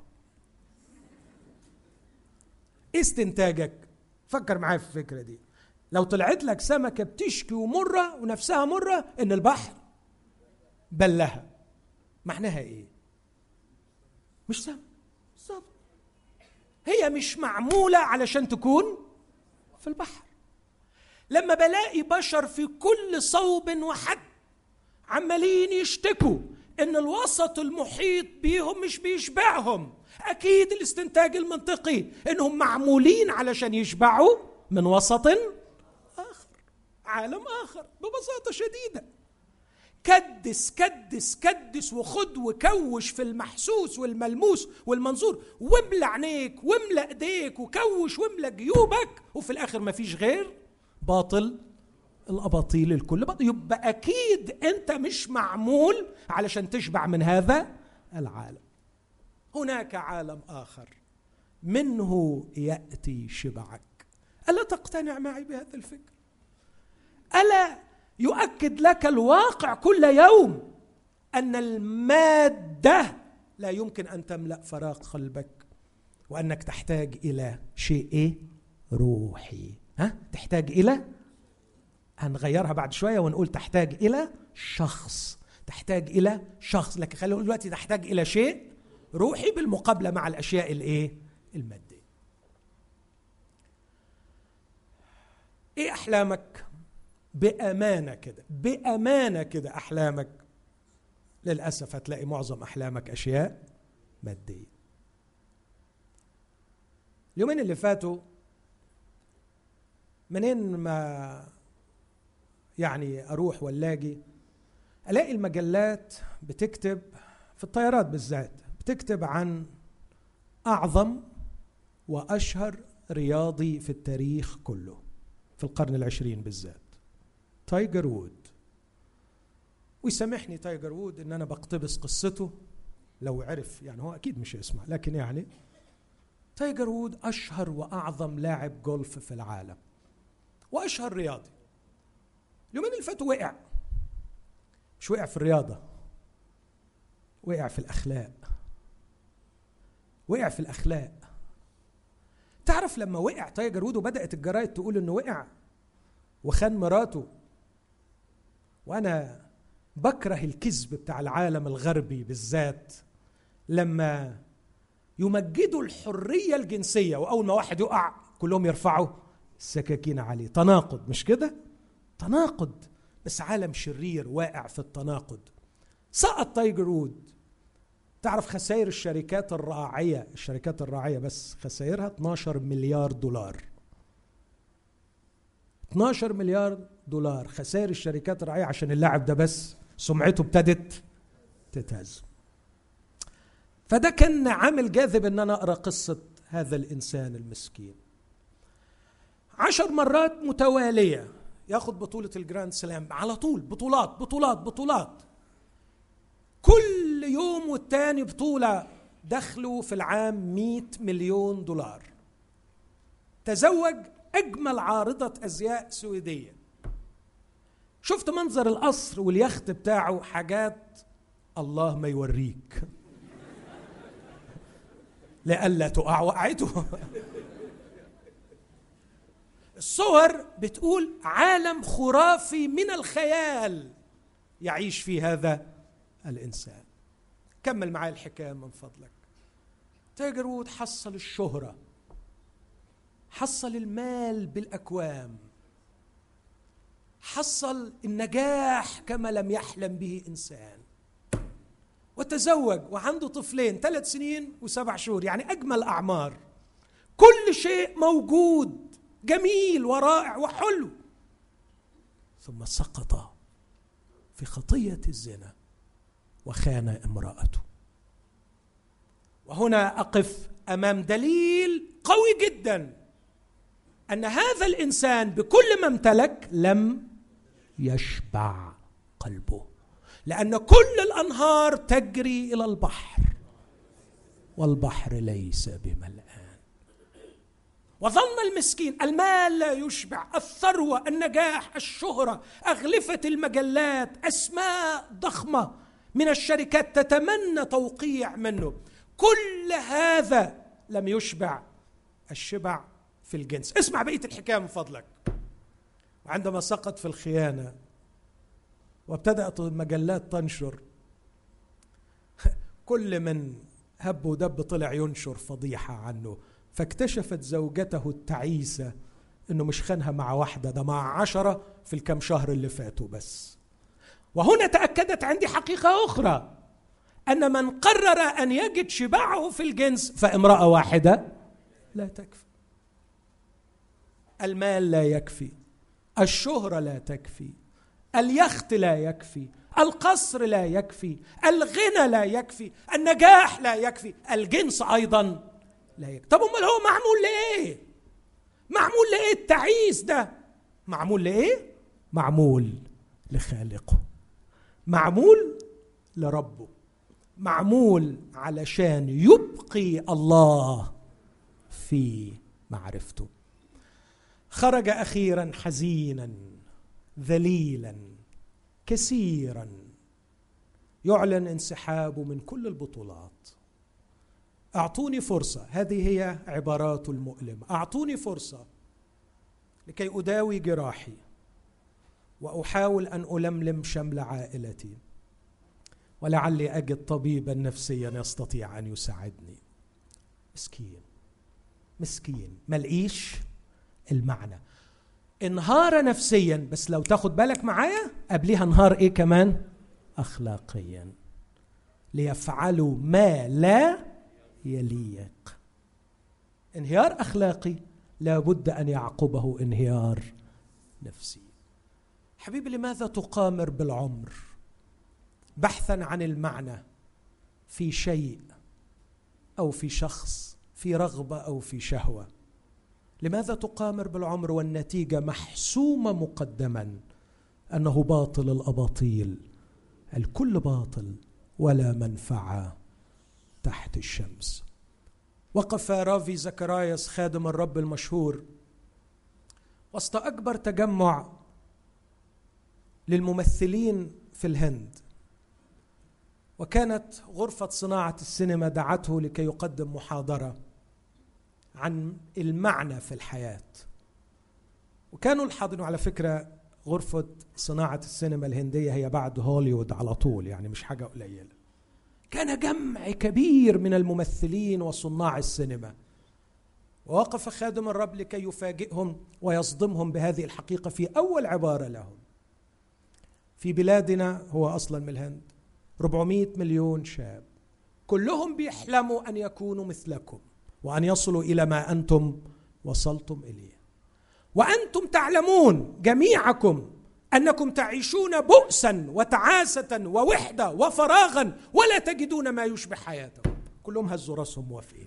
ايه استنتاجك فكر معايا في الفكره دي لو طلعت لك سمكه بتشكي ومره ونفسها مره ان البحر بلها معناها ايه مش سمك بالظبط هي مش معموله علشان تكون في البحر لما بلاقي بشر في كل صوب وحد عمالين يشتكوا ان الوسط المحيط بيهم مش بيشبعهم اكيد الاستنتاج المنطقي انهم معمولين علشان يشبعوا من وسط اخر عالم اخر ببساطه شديده كدس كدس كدس وخد وكوش في المحسوس والملموس والمنظور واملى عينيك واملى ايديك وكوش واملى جيوبك وفي الاخر ما فيش غير باطل الاباطيل الكل باطل يبقى اكيد انت مش معمول علشان تشبع من هذا العالم هناك عالم اخر منه ياتي شبعك الا تقتنع معي بهذا الفكر الا يؤكد لك الواقع كل يوم ان الماده لا يمكن ان تملا فراغ قلبك وانك تحتاج الى شيء ايه روحي ها تحتاج الى هنغيرها بعد شويه ونقول تحتاج الى شخص تحتاج الى شخص لكن خلينا نقول دلوقتي تحتاج الى شيء روحي بالمقابله مع الاشياء الايه الماديه ايه احلامك بامانه كده بامانه كده احلامك للاسف هتلاقي معظم احلامك اشياء ماديه اليومين اللي فاتوا منين ما يعني اروح ولاجي الاقي المجلات بتكتب في الطيارات بالذات بتكتب عن اعظم واشهر رياضي في التاريخ كله في القرن العشرين بالذات تايجر وود ويسامحني تايجر وود ان انا بقتبس قصته لو عرف يعني هو اكيد مش يسمع لكن يعني تايجر وود اشهر واعظم لاعب جولف في العالم واشهر رياضي اليومين اللي فاتوا وقع مش وقع في الرياضه وقع في الاخلاق وقع في الاخلاق تعرف لما وقع تايجر وود وبدات الجرايد تقول انه وقع وخان مراته وانا بكره الكذب بتاع العالم الغربي بالذات لما يمجدوا الحريه الجنسيه واول ما واحد يقع كلهم يرفعوا السكاكين عليه تناقض مش كده تناقض بس عالم شرير واقع في التناقض سقط تايجر وود تعرف خسائر الشركات الراعيه الشركات الراعيه بس خسائرها 12 مليار دولار 12 مليار دولار خسائر الشركات الراعيه عشان اللاعب ده بس سمعته ابتدت تتهز فده كان عامل جاذب ان انا اقرا قصه هذا الانسان المسكين عشر مرات متواليه ياخد بطوله الجراند سلام على طول بطولات بطولات بطولات كل يوم والتاني بطوله دخله في العام 100 مليون دولار تزوج اجمل عارضه ازياء سويديه شفت منظر القصر واليخت بتاعه حاجات الله ما يوريك لئلا تقع وقعته الصور بتقول عالم خرافي من الخيال يعيش فيه هذا الانسان كمل معي الحكايه من فضلك تاجر وود حصل الشهره حصل المال بالاكوام حصل النجاح كما لم يحلم به انسان وتزوج وعنده طفلين ثلاث سنين وسبع شهور يعني اجمل اعمار كل شيء موجود جميل ورائع وحلو ثم سقط في خطيه الزنا وخان امراته وهنا اقف امام دليل قوي جدا ان هذا الانسان بكل ما امتلك لم يشبع قلبه لان كل الانهار تجري الى البحر والبحر ليس بملآن وظن المسكين المال لا يشبع الثروه النجاح الشهره اغلفه المجلات اسماء ضخمه من الشركات تتمنى توقيع منه كل هذا لم يشبع الشبع في الجنس اسمع بقيه الحكايه من فضلك وعندما سقط في الخيانه وابتدات المجلات تنشر كل من هب ودب طلع ينشر فضيحه عنه فاكتشفت زوجته التعيسة انه مش خانها مع واحدة ده مع عشرة في الكم شهر اللي فاتوا بس وهنا تأكدت عندي حقيقة أخرى أن من قرر أن يجد شبعه في الجنس فامرأة واحدة لا تكفي المال لا يكفي الشهرة لا تكفي اليخت لا يكفي القصر لا يكفي الغنى لا يكفي النجاح لا يكفي الجنس ايضا لا يكفي طب امال هو معمول لايه معمول لايه التعيس ده معمول لايه معمول لخالقه معمول لربه معمول علشان يبقي الله في معرفته خرج اخيرا حزينا ذليلا كثيرا يعلن انسحابه من كل البطولات اعطوني فرصه هذه هي عبارات المؤلمه اعطوني فرصه لكي اداوي جراحي واحاول ان الملم شمل عائلتي ولعلي اجد طبيبا نفسيا يستطيع ان يساعدني مسكين مسكين ملقيش المعنى انهار نفسيا بس لو تاخد بالك معايا قبليها انهار ايه كمان اخلاقيا ليفعلوا ما لا يليق انهيار اخلاقي لابد ان يعقبه انهيار نفسي حبيبي لماذا تقامر بالعمر بحثا عن المعنى في شيء او في شخص في رغبه او في شهوه لماذا تقامر بالعمر والنتيجه محسومه مقدما انه باطل الاباطيل الكل باطل ولا منفعه تحت الشمس وقف رافي زكراياس خادم الرب المشهور وسط اكبر تجمع للممثلين في الهند وكانت غرفه صناعه السينما دعته لكي يقدم محاضره عن المعنى في الحياه وكانوا الحاضرين على فكره غرفه صناعه السينما الهنديه هي بعد هوليوود على طول يعني مش حاجه قليله كان جمع كبير من الممثلين وصناع السينما ووقف خادم الرب لكي يفاجئهم ويصدمهم بهذه الحقيقه في اول عباره لهم في بلادنا هو اصلا من الهند 400 مليون شاب كلهم بيحلموا ان يكونوا مثلكم وان يصلوا الى ما انتم وصلتم اليه وانتم تعلمون جميعكم انكم تعيشون بؤسا وتعاسه ووحده وفراغا ولا تجدون ما يشبه حياتكم كلهم هزوا راسهم موافقين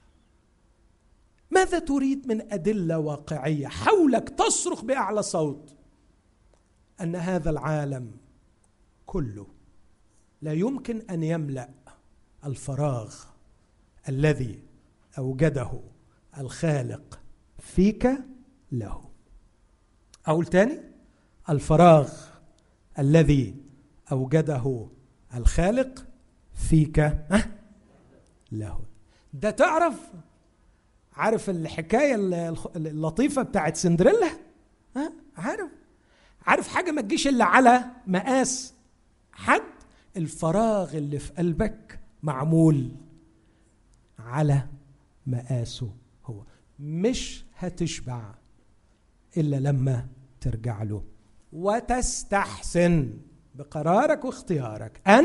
ماذا تريد من ادله واقعيه حولك تصرخ باعلى صوت ان هذا العالم كله لا يمكن ان يملا الفراغ الذي اوجده الخالق فيك له اقول تاني الفراغ الذي اوجده الخالق فيك له ده تعرف عارف الحكايه اللطيفه بتاعت سندريلا ها عارف عارف حاجه ما تجيش الا على مقاس حد الفراغ اللي في قلبك معمول على مقاسه هو مش هتشبع الا لما ترجع له وتستحسن بقرارك واختيارك ان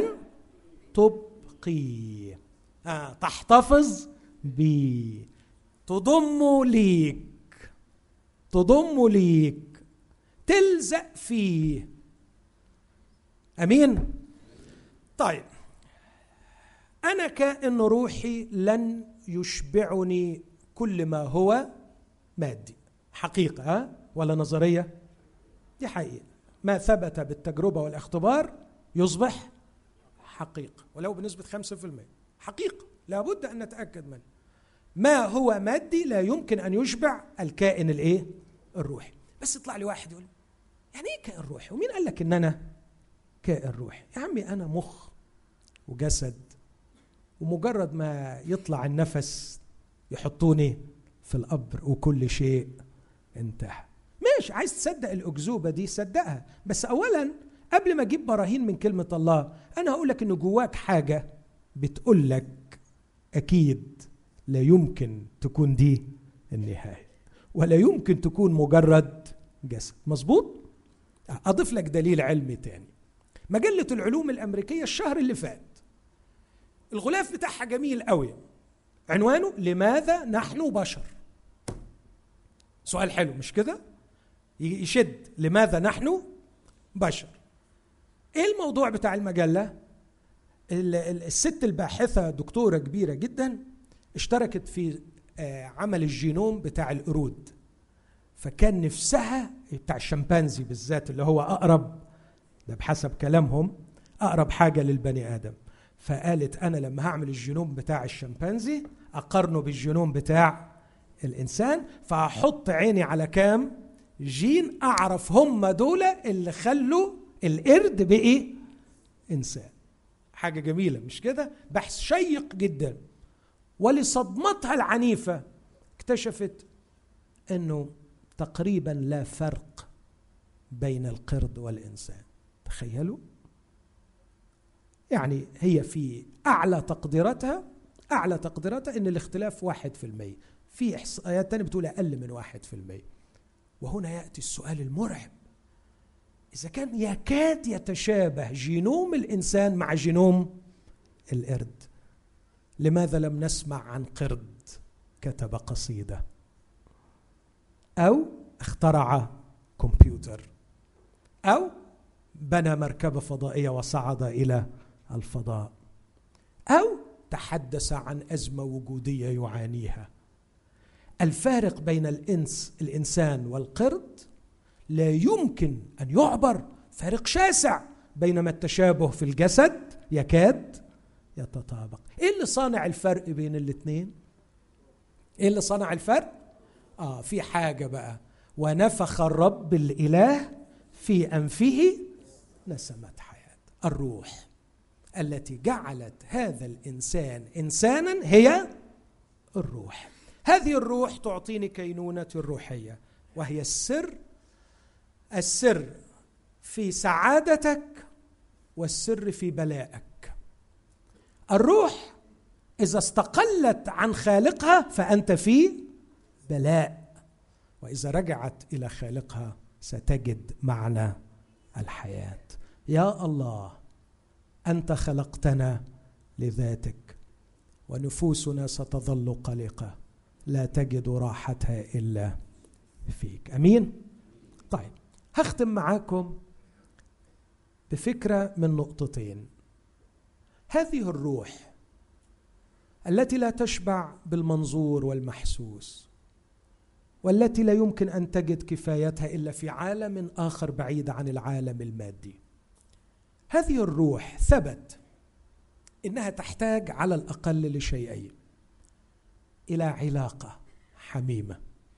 تبقي آه تحتفظ بيه تضم ليك تضم ليك تلزق فيه امين طيب انا كائن روحي لن يشبعني كل ما هو مادي حقيقه ولا نظريه دي حقيقه ما ثبت بالتجربه والاختبار يصبح حقيقه ولو بنسبه 5% حقيقه لابد ان نتاكد منه ما هو مادي لا يمكن ان يشبع الكائن الايه الروحي بس يطلع لي واحد يقول يعني ايه كائن روحي ومين قال لك ان انا كائن روحي يا عمي انا مخ وجسد ومجرد ما يطلع النفس يحطوني في القبر وكل شيء انتهى ماشي عايز تصدق الاكذوبه دي صدقها بس اولا قبل ما اجيب براهين من كلمه الله انا هقول لك ان جواك حاجه بتقول لك اكيد لا يمكن تكون دي النهايه ولا يمكن تكون مجرد جسد مظبوط اضيف لك دليل علمي تاني مجله العلوم الامريكيه الشهر اللي فات الغلاف بتاعها جميل قوي عنوانه لماذا نحن بشر سؤال حلو مش كده يشد لماذا نحن بشر ايه الموضوع بتاع المجله الست الباحثه دكتوره كبيره جدا اشتركت في آه، عمل الجينوم بتاع القرود فكان نفسها بتاع الشمبانزي بالذات اللي هو اقرب ده بحسب كلامهم اقرب حاجه للبني ادم فقالت انا لما هعمل الجينوم بتاع الشمبانزي اقارنه بالجينوم بتاع الانسان فهحط عيني على كام جين اعرف هم دول اللي خلوا القرد بقي انسان حاجه جميله مش كده بحث شيق جدا ولصدمتها العنيفه اكتشفت انه تقريبا لا فرق بين القرد والانسان تخيلوا يعني هي في اعلى تقديراتها اعلى تقديراتها ان الاختلاف واحد في المية في احصائيات تانية بتقول اقل من واحد في المية وهنا ياتي السؤال المرعب اذا كان يكاد يتشابه جينوم الانسان مع جينوم القرد لماذا لم نسمع عن قرد كتب قصيده او اخترع كمبيوتر او بنى مركبه فضائيه وصعد الى الفضاء او تحدث عن ازمه وجوديه يعانيها الفارق بين الانس الانسان والقرد لا يمكن ان يعبر فارق شاسع بينما التشابه في الجسد يكاد يتطابق ايه اللي صانع الفرق بين الاثنين ايه اللي صنع الفرق اه في حاجه بقى ونفخ الرب الاله في انفه نسمه حياه الروح التي جعلت هذا الانسان انسانا هي الروح هذه الروح تعطيني كينونه الروحيه وهي السر السر في سعادتك والسر في بلائك الروح اذا استقلت عن خالقها فانت في بلاء واذا رجعت الى خالقها ستجد معنى الحياه يا الله انت خلقتنا لذاتك ونفوسنا ستظل قلقه لا تجد راحتها الا فيك امين طيب هختم معاكم بفكره من نقطتين هذه الروح التي لا تشبع بالمنظور والمحسوس والتي لا يمكن ان تجد كفايتها الا في عالم اخر بعيد عن العالم المادي هذه الروح ثبت انها تحتاج على الاقل لشيئين الى علاقه حميمه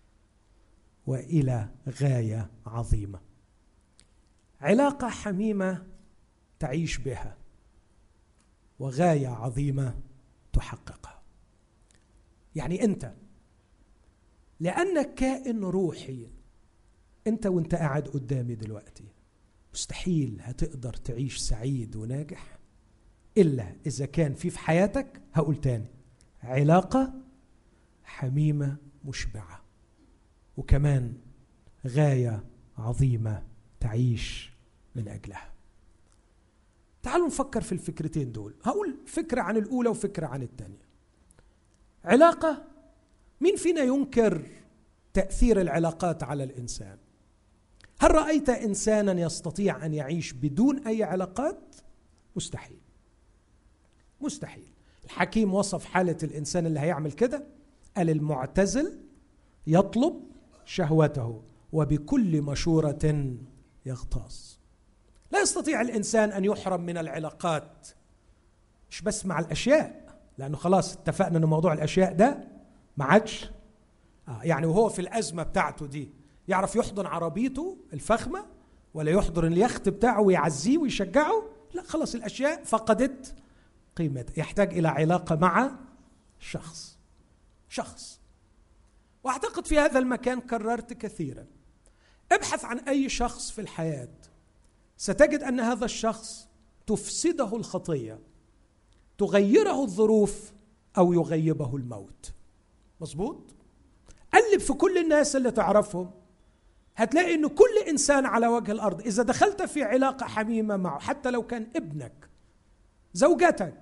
والى غايه عظيمه علاقه حميمه تعيش بها وغايه عظيمه تحققها يعني انت لانك كائن روحي انت وانت قاعد قدامي دلوقتي مستحيل هتقدر تعيش سعيد وناجح الا اذا كان في في حياتك هقول تاني علاقه حميمه مشبعه وكمان غايه عظيمه تعيش من اجلها تعالوا نفكر في الفكرتين دول هقول فكره عن الاولى وفكره عن الثانيه علاقه مين فينا ينكر تاثير العلاقات على الانسان هل رايت انسانا يستطيع ان يعيش بدون اي علاقات مستحيل مستحيل الحكيم وصف حاله الانسان اللي هيعمل كده قال المعتزل يطلب شهوته وبكل مشوره يغتاظ لا يستطيع الانسان ان يحرم من العلاقات مش بس مع الاشياء لانه خلاص اتفقنا ان موضوع الاشياء ده ما عادش آه يعني وهو في الازمه بتاعته دي يعرف يحضن عربيته الفخمه ولا يحضن اليخت بتاعه ويعزيه ويشجعه لا خلاص الاشياء فقدت قيمتها يحتاج الى علاقه مع شخص شخص واعتقد في هذا المكان كررت كثيرا ابحث عن اي شخص في الحياه ستجد ان هذا الشخص تفسده الخطيه تغيره الظروف او يغيبه الموت مظبوط قلب في كل الناس اللي تعرفهم هتلاقي ان كل انسان على وجه الارض اذا دخلت في علاقه حميمه معه حتى لو كان ابنك زوجتك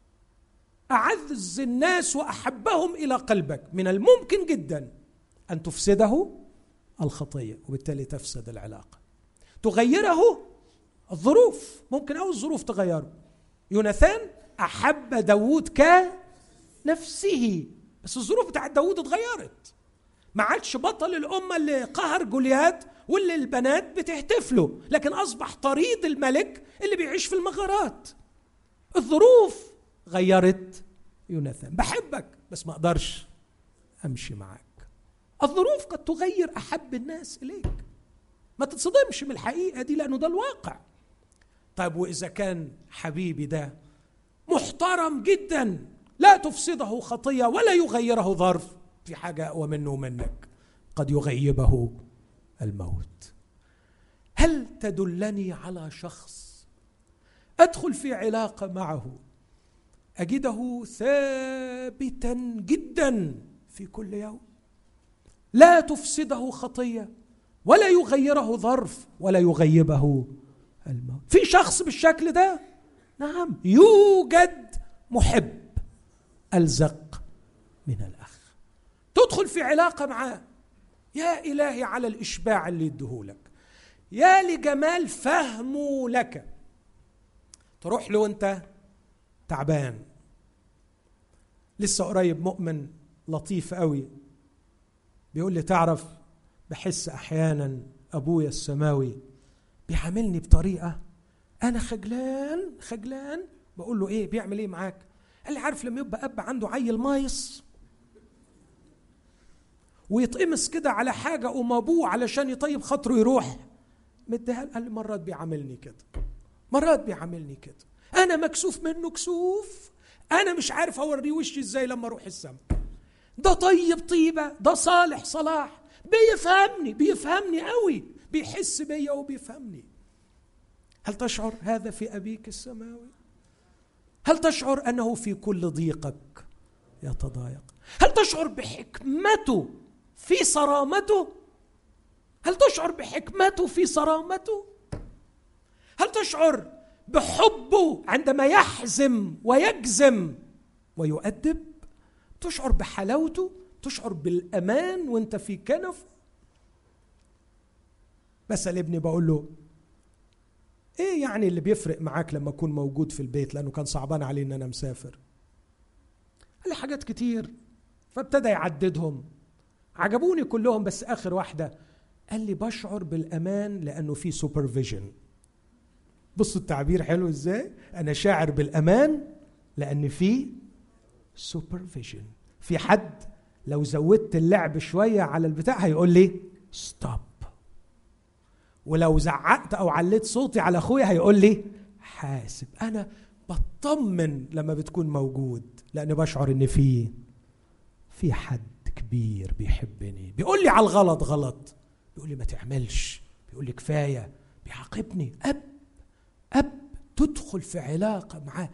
اعز الناس واحبهم الى قلبك من الممكن جدا ان تفسده الخطيه وبالتالي تفسد العلاقه تغيره الظروف ممكن أو الظروف تغيره يوناثان أحب داوود كنفسه بس الظروف بتاعت داوود اتغيرت ما عادش بطل الأمة اللي قهر جوليات واللي البنات بتهتف له لكن أصبح طريد الملك اللي بيعيش في المغارات الظروف غيرت يوناثان بحبك بس ما أقدرش أمشي معاك الظروف قد تغير أحب الناس إليك ما تتصدمش من الحقيقة دي لأنه ده الواقع طيب واذا كان حبيبي ده محترم جدا لا تفسده خطيه ولا يغيره ظرف في حاجه اقوى منه ومنك قد يغيبه الموت هل تدلني على شخص ادخل في علاقه معه اجده ثابتا جدا في كل يوم لا تفسده خطيه ولا يغيره ظرف ولا يغيبه الموت في شخص بالشكل ده نعم يوجد محب ألزق من الأخ تدخل في علاقة معاه يا إلهي على الإشباع اللي يديهولك يا لجمال فهمه لك تروح له وانت تعبان لسه قريب مؤمن لطيف قوي بيقول لي تعرف بحس احيانا ابويا السماوي بيعاملني بطريقه انا خجلان خجلان بقول له ايه بيعمل ايه معاك قال لي عارف لما يبقى اب عنده عيل مايص ويتقمص كده على حاجه قوم ابوه علشان يطيب خاطره يروح مديها قال لي مرات بيعاملني كده مرات بيعاملني كده انا مكسوف منه كسوف انا مش عارف اوريه وشي ازاي لما اروح السما ده طيب طيبه ده صالح صلاح بيفهمني بيفهمني قوي بيحس بيا وبيفهمني هل تشعر هذا في ابيك السماوي هل تشعر انه في كل ضيقك يتضايق هل تشعر بحكمته في صرامته هل تشعر بحكمته في صرامته هل تشعر بحبه عندما يحزم ويجزم ويؤدب تشعر بحلاوته تشعر بالامان وانت في كنفه بسال ابني بقول له ايه يعني اللي بيفرق معاك لما اكون موجود في البيت لانه كان صعبان عليه ان انا مسافر قال لي حاجات كتير فابتدى يعددهم عجبوني كلهم بس اخر واحده قال لي بشعر بالامان لانه في سوبرفيجن بصوا التعبير حلو ازاي انا شاعر بالامان لان في سوبرفيجن في حد لو زودت اللعب شويه على البتاع هيقول لي ستوب ولو زعقت او عليت صوتي على اخويا هيقول لي حاسب انا بطمن لما بتكون موجود لاني بشعر ان في في حد كبير بيحبني بيقول لي على الغلط غلط بيقول لي ما تعملش بيقول لي كفايه بيعاقبني اب اب تدخل في علاقه معاه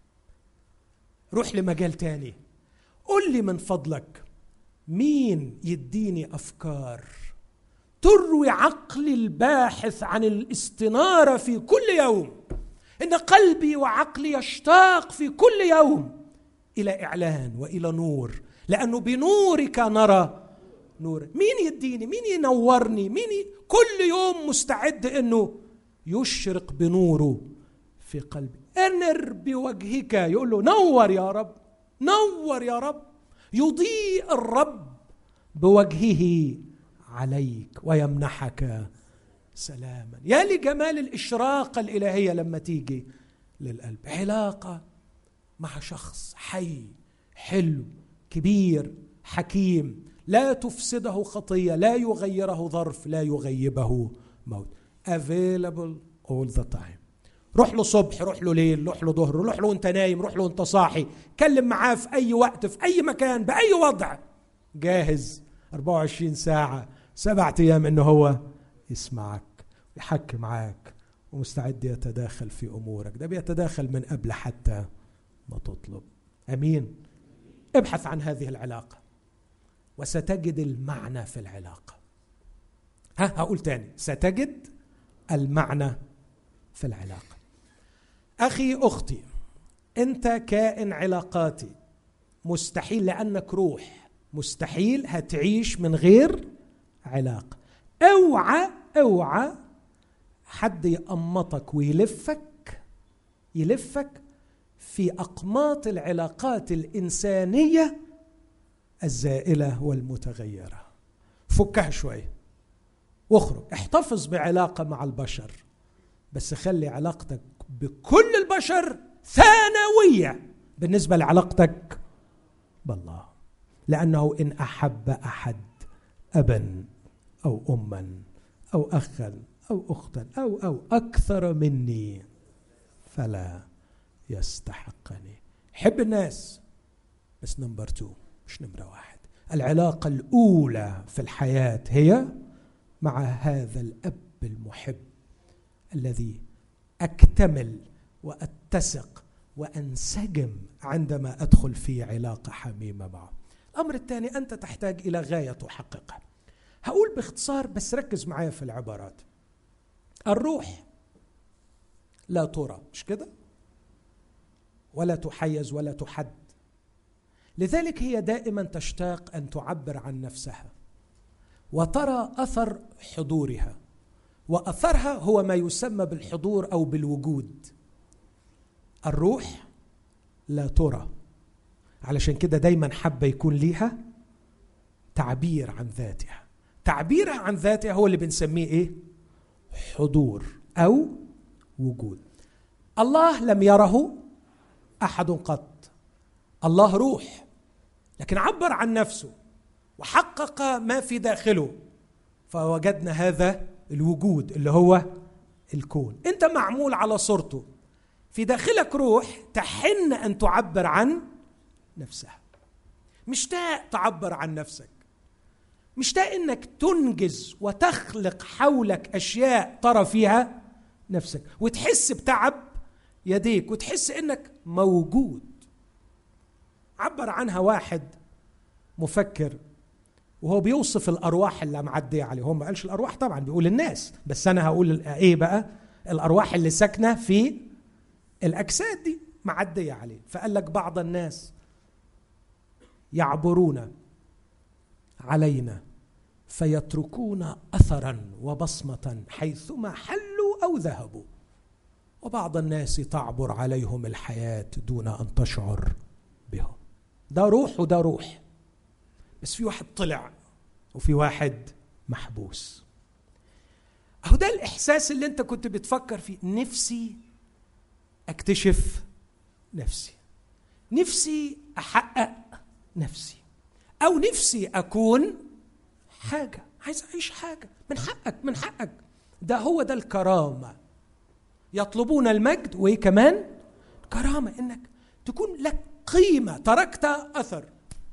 روح لمجال تاني قول لي من فضلك مين يديني افكار تروي عقلي الباحث عن الاستناره في كل يوم ان قلبي وعقلي يشتاق في كل يوم الى اعلان والى نور لانه بنورك نرى نور مين يديني مين ينورني مين ي... كل يوم مستعد انه يشرق بنوره في قلبي انر بوجهك يقول له نور يا رب نور يا رب يضيء الرب بوجهه عليك ويمنحك سلاما يا لجمال الإشراقة الإلهية لما تيجي للقلب علاقة مع شخص حي حلو كبير حكيم لا تفسده خطية لا يغيره ظرف لا يغيبه موت available all the time روح له صبح روح له ليل روح له ظهر روح له وانت نايم روح له وانت صاحي كلم معاه في اي وقت في اي مكان باي وضع جاهز 24 ساعه سبعة أيام إنه هو يسمعك يحكي معاك ومستعد يتداخل في أمورك ده بيتداخل من قبل حتى ما تطلب أمين ابحث عن هذه العلاقه وستجد المعنى في العلاقه ها هقول تاني ستجد المعنى في العلاقه اخي اختي انت كائن علاقاتي مستحيل لانك روح مستحيل هتعيش من غير علاقه اوعى اوعى حد يقمطك ويلفك يلفك في اقماط العلاقات الانسانيه الزائله والمتغيره فكها شويه واخرج احتفظ بعلاقه مع البشر بس خلي علاقتك بكل البشر ثانويه بالنسبه لعلاقتك بالله لانه ان احب احد ابا او اما او اخا او اختا او او اكثر مني فلا يستحقني حب الناس بس نمبر تو مش نمرة واحد العلاقة الأولى في الحياة هي مع هذا الأب المحب الذي أكتمل وأتسق وأنسجم عندما أدخل في علاقة حميمة معه الأمر الثاني أنت تحتاج إلى غاية تحققها هقول باختصار بس ركز معايا في العبارات الروح لا ترى مش كده ولا تحيز ولا تحد لذلك هي دائما تشتاق ان تعبر عن نفسها وترى اثر حضورها واثرها هو ما يسمى بالحضور او بالوجود الروح لا ترى علشان كده دايما حابه يكون ليها تعبير عن ذاتها تعبيرها عن ذاتها هو اللي بنسميه ايه حضور او وجود الله لم يره احد قط الله روح لكن عبر عن نفسه وحقق ما في داخله فوجدنا هذا الوجود اللي هو الكون انت معمول على صورته في داخلك روح تحن ان تعبر عن نفسها مشتاق تعبر عن نفسك مشتاق انك تنجز وتخلق حولك اشياء ترى فيها نفسك وتحس بتعب يديك وتحس انك موجود عبر عنها واحد مفكر وهو بيوصف الارواح اللي معديه عليه هو ما قالش الارواح طبعا بيقول الناس بس انا هقول ايه بقى الارواح اللي ساكنه في الاجساد دي معديه عليه فقال لك بعض الناس يعبرون علينا فيتركون اثرا وبصمه حيثما حلوا او ذهبوا وبعض الناس تعبر عليهم الحياه دون ان تشعر بهم ده روح وده روح بس في واحد طلع وفي واحد محبوس اهو ده الاحساس اللي انت كنت بتفكر فيه نفسي اكتشف نفسي نفسي احقق نفسي او نفسي اكون حاجه عايز اعيش حاجه من حقك من حقك ده هو ده الكرامه يطلبون المجد وايه كمان كرامه انك تكون لك قيمه تركت اثر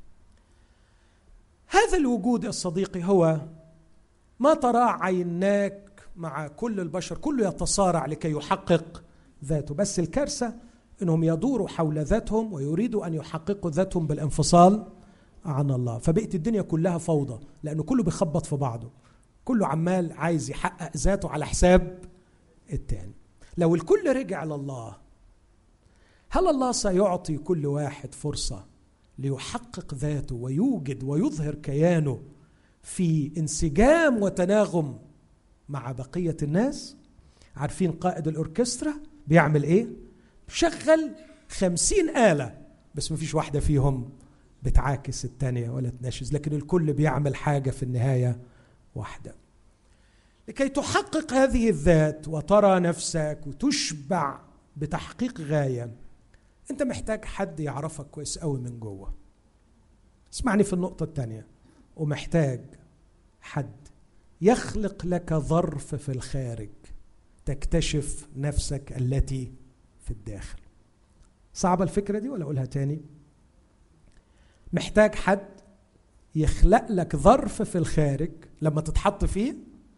هذا الوجود يا صديقي هو ما تراه عيناك مع كل البشر كله يتصارع لكي يحقق ذاته بس الكارثه انهم يدوروا حول ذاتهم ويريدوا ان يحققوا ذاتهم بالانفصال عن الله فبقت الدنيا كلها فوضى لانه كله بيخبط في بعضه كله عمال عايز يحقق ذاته على حساب التاني لو الكل رجع لله هل الله سيعطي كل واحد فرصه ليحقق ذاته ويوجد ويظهر كيانه في انسجام وتناغم مع بقيه الناس عارفين قائد الاوركسترا بيعمل ايه شغل خمسين آلة بس ما فيش واحدة فيهم بتعاكس الثانية ولا تناشز لكن الكل بيعمل حاجة في النهاية واحدة لكي تحقق هذه الذات وترى نفسك وتشبع بتحقيق غاية انت محتاج حد يعرفك كويس قوي من جوه اسمعني في النقطة الثانية ومحتاج حد يخلق لك ظرف في الخارج تكتشف نفسك التي في الداخل صعبة الفكرة دي ولا أقولها تاني محتاج حد يخلق لك ظرف في الخارج لما تتحط فيه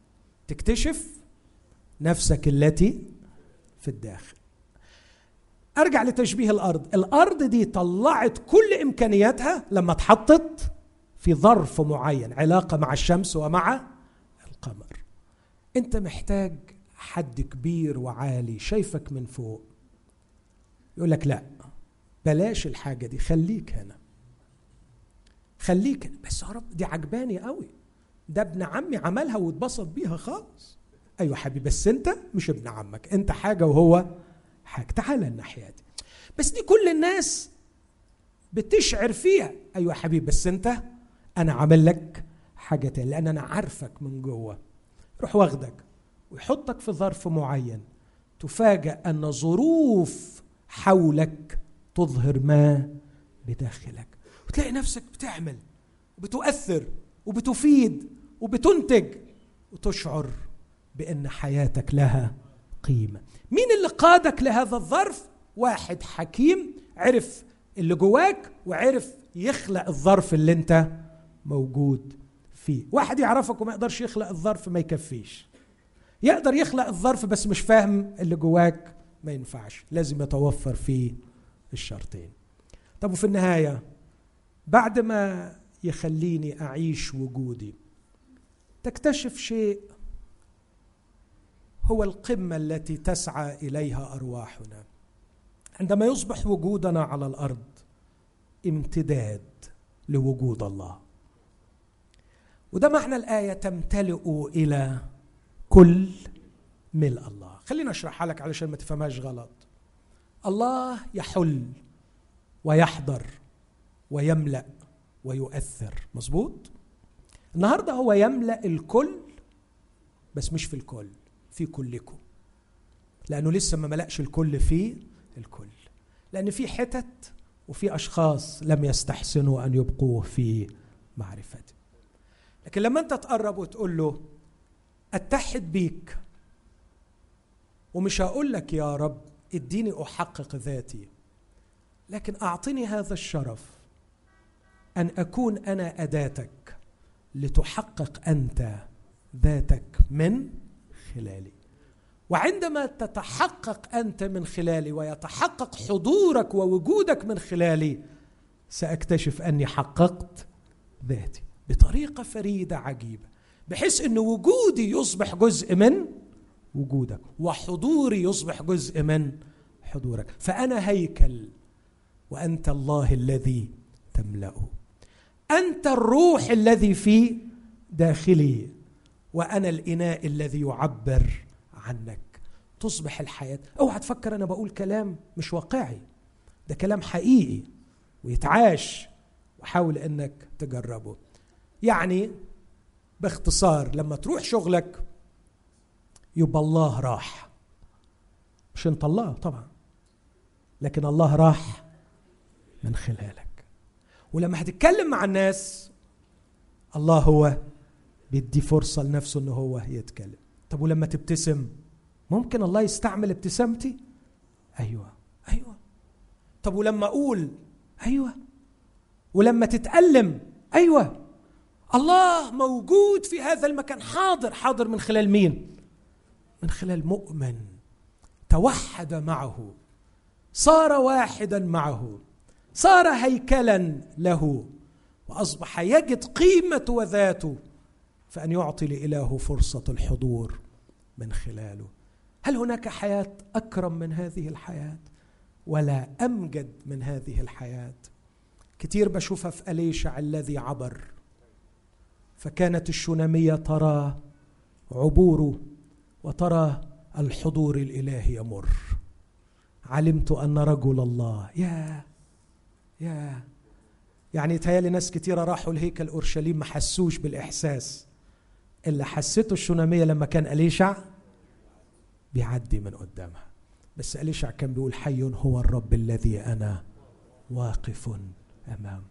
تكتشف نفسك التي في الداخل ارجع لتشبيه الارض الارض دي طلعت كل امكانياتها لما اتحطت في ظرف معين علاقه مع الشمس ومع القمر انت محتاج حد كبير وعالي شايفك من فوق يقول لك لا بلاش الحاجه دي خليك هنا خليك بس يا رب دي عجباني قوي ده ابن عمي عملها واتبسط بيها خالص ايوه حبيبي بس انت مش ابن عمك انت حاجه وهو حاجه تعال الناحيه دي بس دي كل الناس بتشعر فيها ايوه حبيبي بس انت انا عامل لك حاجه تاني لان انا عارفك من جوه يروح واخدك ويحطك في ظرف معين تفاجأ أن ظروف حولك تظهر ما بداخلك وتلاقي نفسك بتعمل وبتؤثر وبتفيد وبتنتج وتشعر بأن حياتك لها قيمة مين اللي قادك لهذا الظرف واحد حكيم عرف اللي جواك وعرف يخلق الظرف اللي انت موجود فيه واحد يعرفك وما يقدرش يخلق الظرف ما يكفيش يقدر يخلق الظرف بس مش فاهم اللي جواك ما ينفعش لازم يتوفر فيه الشرطين طب وفي النهاية بعد ما يخليني أعيش وجودي تكتشف شيء هو القمة التي تسعى إليها أرواحنا عندما يصبح وجودنا على الأرض امتداد لوجود الله وده معنى الآية تمتلئ إلى كل ملء الله خلينا اشرحها لك علشان ما تفهمهاش غلط الله يحل ويحضر ويملا ويؤثر مظبوط النهارده هو يملا الكل بس مش في الكل في كلكم لانه لسه ما ملأش الكل في الكل لان في حتت وفي اشخاص لم يستحسنوا ان يبقوه في معرفته لكن لما انت تقرب وتقول له اتحد بيك ومش هقول لك يا رب اديني احقق ذاتي لكن اعطني هذا الشرف ان اكون انا اداتك لتحقق انت ذاتك من خلالي وعندما تتحقق انت من خلالي ويتحقق حضورك ووجودك من خلالي ساكتشف اني حققت ذاتي بطريقه فريده عجيبه بحيث ان وجودي يصبح جزء من وجودك وحضوري يصبح جزء من حضورك فانا هيكل وانت الله الذي تملاه انت الروح الذي في داخلي وانا الاناء الذي يعبر عنك تصبح الحياه اوعى تفكر انا بقول كلام مش واقعي ده كلام حقيقي ويتعاش وحاول انك تجربه يعني باختصار لما تروح شغلك يبقى الله راح مش انت الله طبعا لكن الله راح من خلالك ولما هتتكلم مع الناس الله هو بيدي فرصة لنفسه انه هو يتكلم طب ولما تبتسم ممكن الله يستعمل ابتسامتي ايوه ايوه طب ولما اقول ايوه ولما تتألم ايوه الله موجود في هذا المكان حاضر حاضر من خلال مين من خلال مؤمن توحد معه صار واحدا معه صار هيكلا له واصبح يجد قيمه وذاته فان يعطي لاله فرصه الحضور من خلاله هل هناك حياه اكرم من هذه الحياه ولا امجد من هذه الحياه كتير بشوفها في اليشع الذي عبر فكانت الشناميه ترى عبوره وترى الحضور الالهي يمر علمت ان رجل الله يا يا يعني تهيالي ناس كتيره راحوا الهيكل اورشليم ما حسوش بالاحساس اللي حسيته الشناميه لما كان اليشع بيعدي من قدامها بس اليشع كان بيقول حي هو الرب الذي انا واقف امامه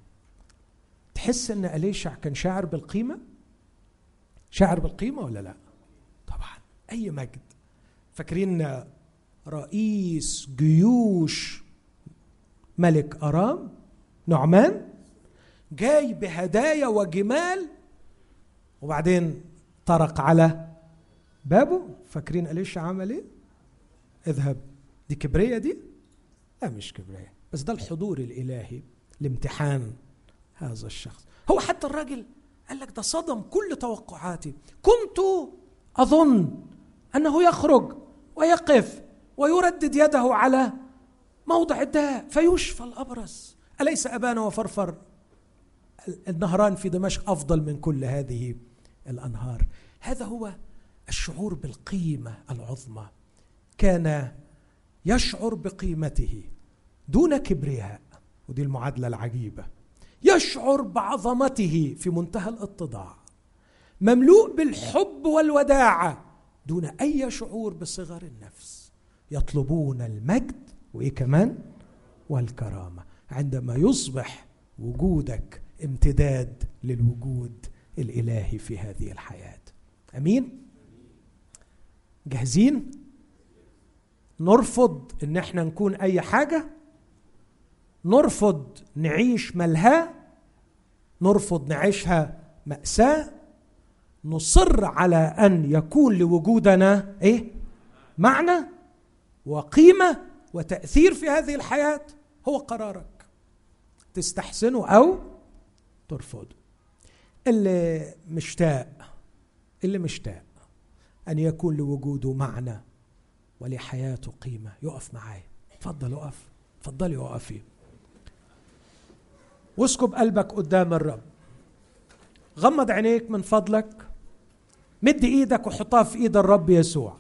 تحس ان اليشع كان شاعر بالقيمه شاعر بالقيمه ولا لا طبعا اي مجد فاكرين رئيس جيوش ملك ارام نعمان جاي بهدايا وجمال وبعدين طرق على بابه فاكرين اليشع عمل ايه اذهب دي كبريه دي لا مش كبرياء بس ده الحضور الالهي لامتحان هذا الشخص هو حتى الراجل قال لك ده صدم كل توقعاتي كنت اظن انه يخرج ويقف ويردد يده على موضع الداء فيشفى الابرص اليس ابانا وفرفر النهران في دمشق افضل من كل هذه الانهار هذا هو الشعور بالقيمه العظمى كان يشعر بقيمته دون كبرياء ودي المعادله العجيبه يشعر بعظمته في منتهى الاتضاع مملوء بالحب والوداعه دون اي شعور بصغر النفس يطلبون المجد وايه كمان والكرامه عندما يصبح وجودك امتداد للوجود الالهي في هذه الحياه امين جاهزين نرفض ان احنا نكون اي حاجه نرفض نعيش ملهاه نرفض نعيشها ماساه نصر على ان يكون لوجودنا ايه معنى وقيمه وتاثير في هذه الحياه هو قرارك تستحسنه او ترفضه اللي مشتاق اللي مشتاق ان يكون لوجوده معنى ولحياته قيمه يقف معايا اتفضل اقف اتفضلي اقفي واسكب قلبك قدام الرب غمض عينيك من فضلك مد ايدك وحطها في ايد الرب يسوع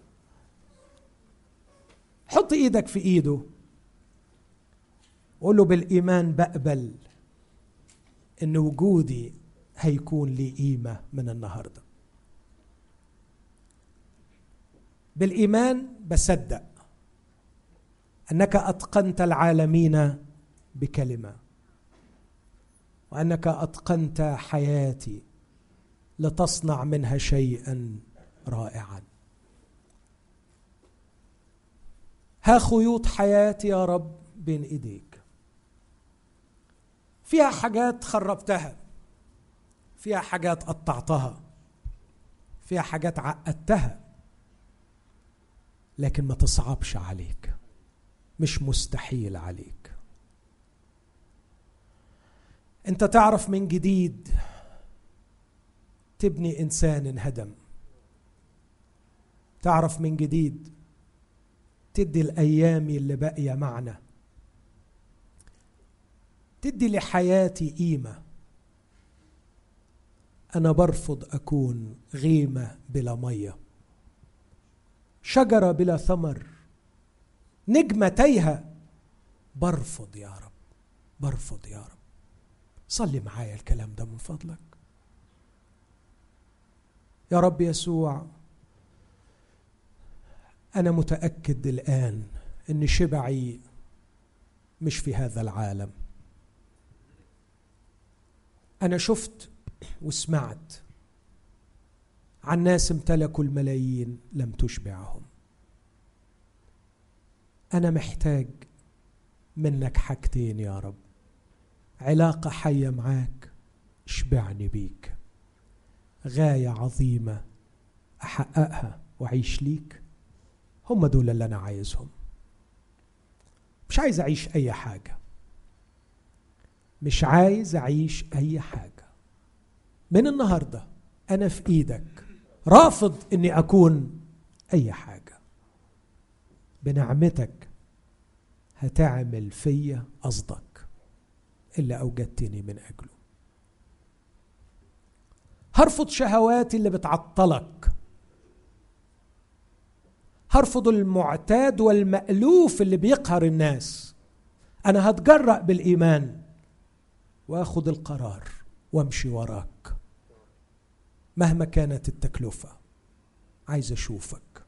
حط ايدك في ايده قول له بالايمان بقبل ان وجودي هيكون لي قيمه من النهارده بالايمان بصدق انك اتقنت العالمين بكلمه وانك اتقنت حياتي لتصنع منها شيئا رائعا ها خيوط حياتي يا رب بين ايديك فيها حاجات خربتها فيها حاجات قطعتها فيها حاجات عقدتها لكن ما تصعبش عليك مش مستحيل عليك انت تعرف من جديد تبني انسان انهدم تعرف من جديد تدي الايام اللي باقيه معنى تدي لحياتي قيمه انا برفض اكون غيمه بلا ميه شجره بلا ثمر نجمه تايهه برفض يا رب برفض يا رب صلي معايا الكلام ده من فضلك يا رب يسوع انا متاكد الان ان شبعي مش في هذا العالم انا شفت وسمعت عن ناس امتلكوا الملايين لم تشبعهم انا محتاج منك حاجتين يا رب علاقه حيه معاك اشبعني بيك غايه عظيمه احققها واعيش ليك هم دول اللي انا عايزهم مش عايز اعيش اي حاجه مش عايز اعيش اي حاجه من النهارده انا في ايدك رافض اني اكون اي حاجه بنعمتك هتعمل فيا قصدك اللي اوجدتني من اجله هرفض شهواتي اللي بتعطلك هرفض المعتاد والمألوف اللي بيقهر الناس أنا هتجرأ بالإيمان وآخذ القرار وامشي وراك مهما كانت التكلفة عايز أشوفك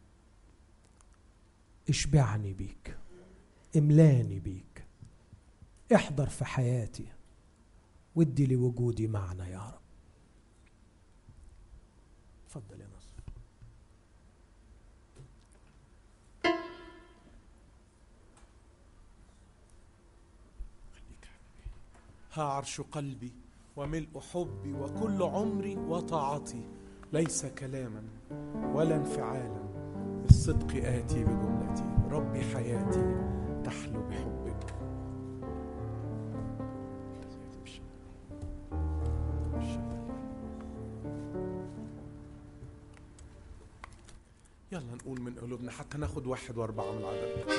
اشبعني بيك املاني بيك احضر في حياتي ودي لوجودي معنا يا رب اتفضل يا نصر ها عرش قلبي وملء حبي وكل عمري وطاعتي ليس كلاما ولا انفعالا بالصدق آتي بجملتي ربي حياتي تحلو بحبك يلا نقول من قلوبنا حتى ناخد واحد واربعة من العدد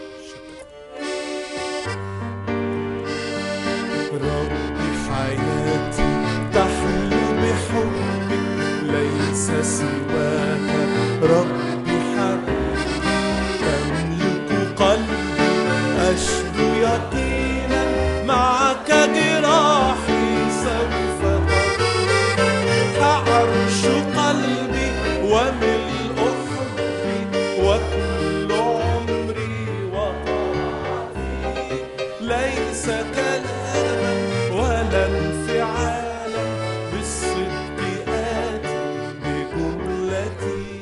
ربي حياتي تحلو بحبك ليس سواك ربي حبيبي تملك قلبي أشدو يقينا معك جراحي سوف تطير عرش قلبي وملء حبي وكل عمري وطاعتي ليس كلاما ولا انفعالا بالصدق آتي بجملتي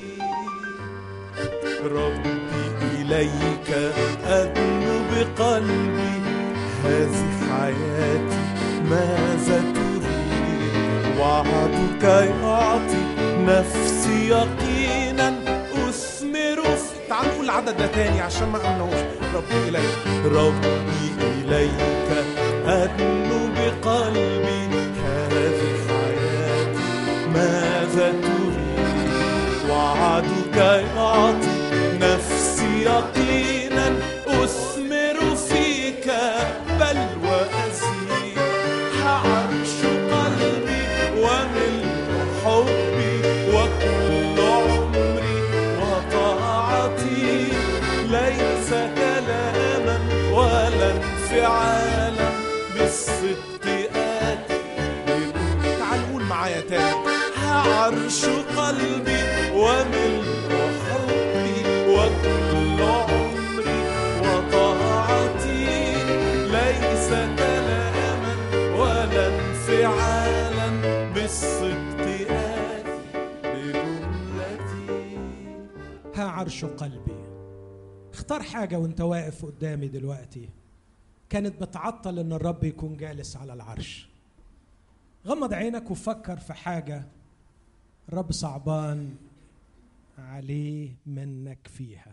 ربي إليك أدنو بقلبي هذه حياتي ماذا تريد وعدك يعطي نفسي يقينا أثمر في تعال نقول العدد ده تاني عشان ما قلناهوش ربي إليك ربي إليك أدنو بقلبي هذه حياتي ماذا تريد وعدك يعطي نفسي يقينا أثمر فيك بل وأزيد عرش قلبي وملء حبي وكل عمري وطاعتي ليس كلاما ولا انفعالا بالصدق آتي بكل- تعال قول معايا تاني عرش قلبي وملء حبي وكل عمري وطاعتي ليس كلاما ولا انفعالا بالصدق آتي بجملتي ها عرش قلبي اختار حاجة وانت واقف قدامي دلوقتي كانت بتعطل ان الرب يكون جالس على العرش غمض عينك وفكر في حاجة الرب صعبان عليه منك فيها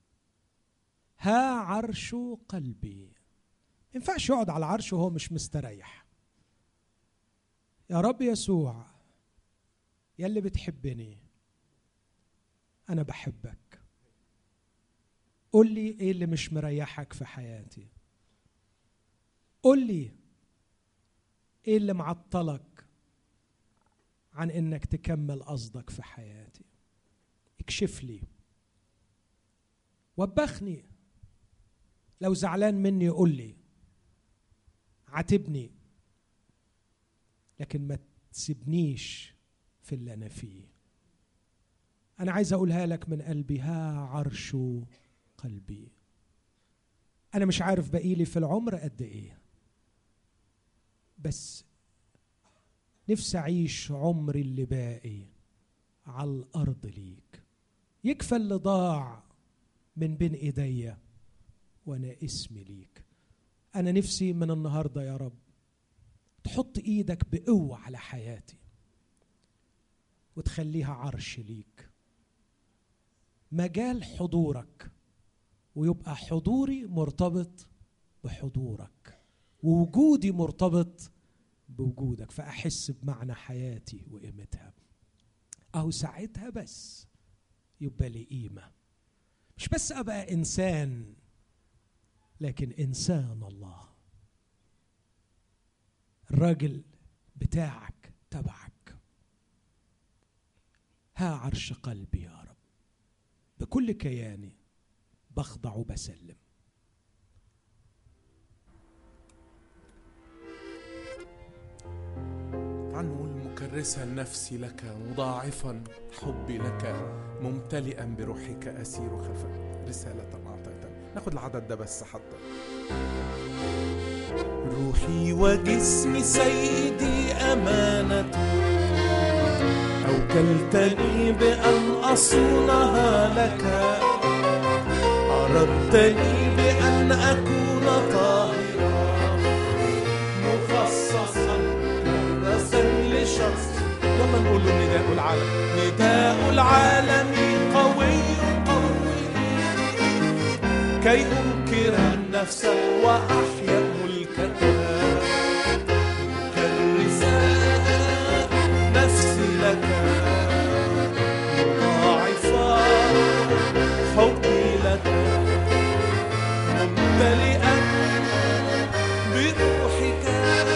ها عرش قلبي ما ينفعش يقعد على العرش وهو مش مستريح يا رب يسوع يا اللي بتحبني انا بحبك قول لي ايه اللي مش مريحك في حياتي قول لي ايه اللي معطلك عن انك تكمل قصدك في حياتي اكشف لي وبخني لو زعلان مني قول لي عاتبني لكن ما تسيبنيش في اللي انا فيه انا عايز اقولها لك من قلبي ها عرش قلبي انا مش عارف بقيلي في العمر قد ايه بس نفسي اعيش عمري اللي باقي على الارض ليك يكفى اللي ضاع من بين ايديا وانا اسمي ليك انا نفسي من النهارده يا رب تحط ايدك بقوه على حياتي وتخليها عرش ليك مجال حضورك ويبقى حضوري مرتبط بحضورك ووجودي مرتبط بوجودك فأحس بمعنى حياتي وقيمتها أو ساعتها بس يبقى لي قيمة مش بس أبقى إنسان لكن إنسان الله الراجل بتاعك تبعك ها عرش قلبي يا رب بكل كياني بخضع وبسلم تعال نقول مكرسا نفسي لك مضاعفا حبي لك ممتلئا بروحك أسير خفاء رسالة أعطيتني ناخد العدد ده بس حتى روحي وجسمي سيدي أمانة أوكلتني بأن أصونها لك أردتني بأن أكون طاهرا مخصصا مكرسا لشخص يلا نقول له نداء العالم نداء العالم قوي قوي كي أنكر أسير النفس وأحيا ملكك مكرسا نفسي لك مضاعفا حبي لك ممتلئا بروحك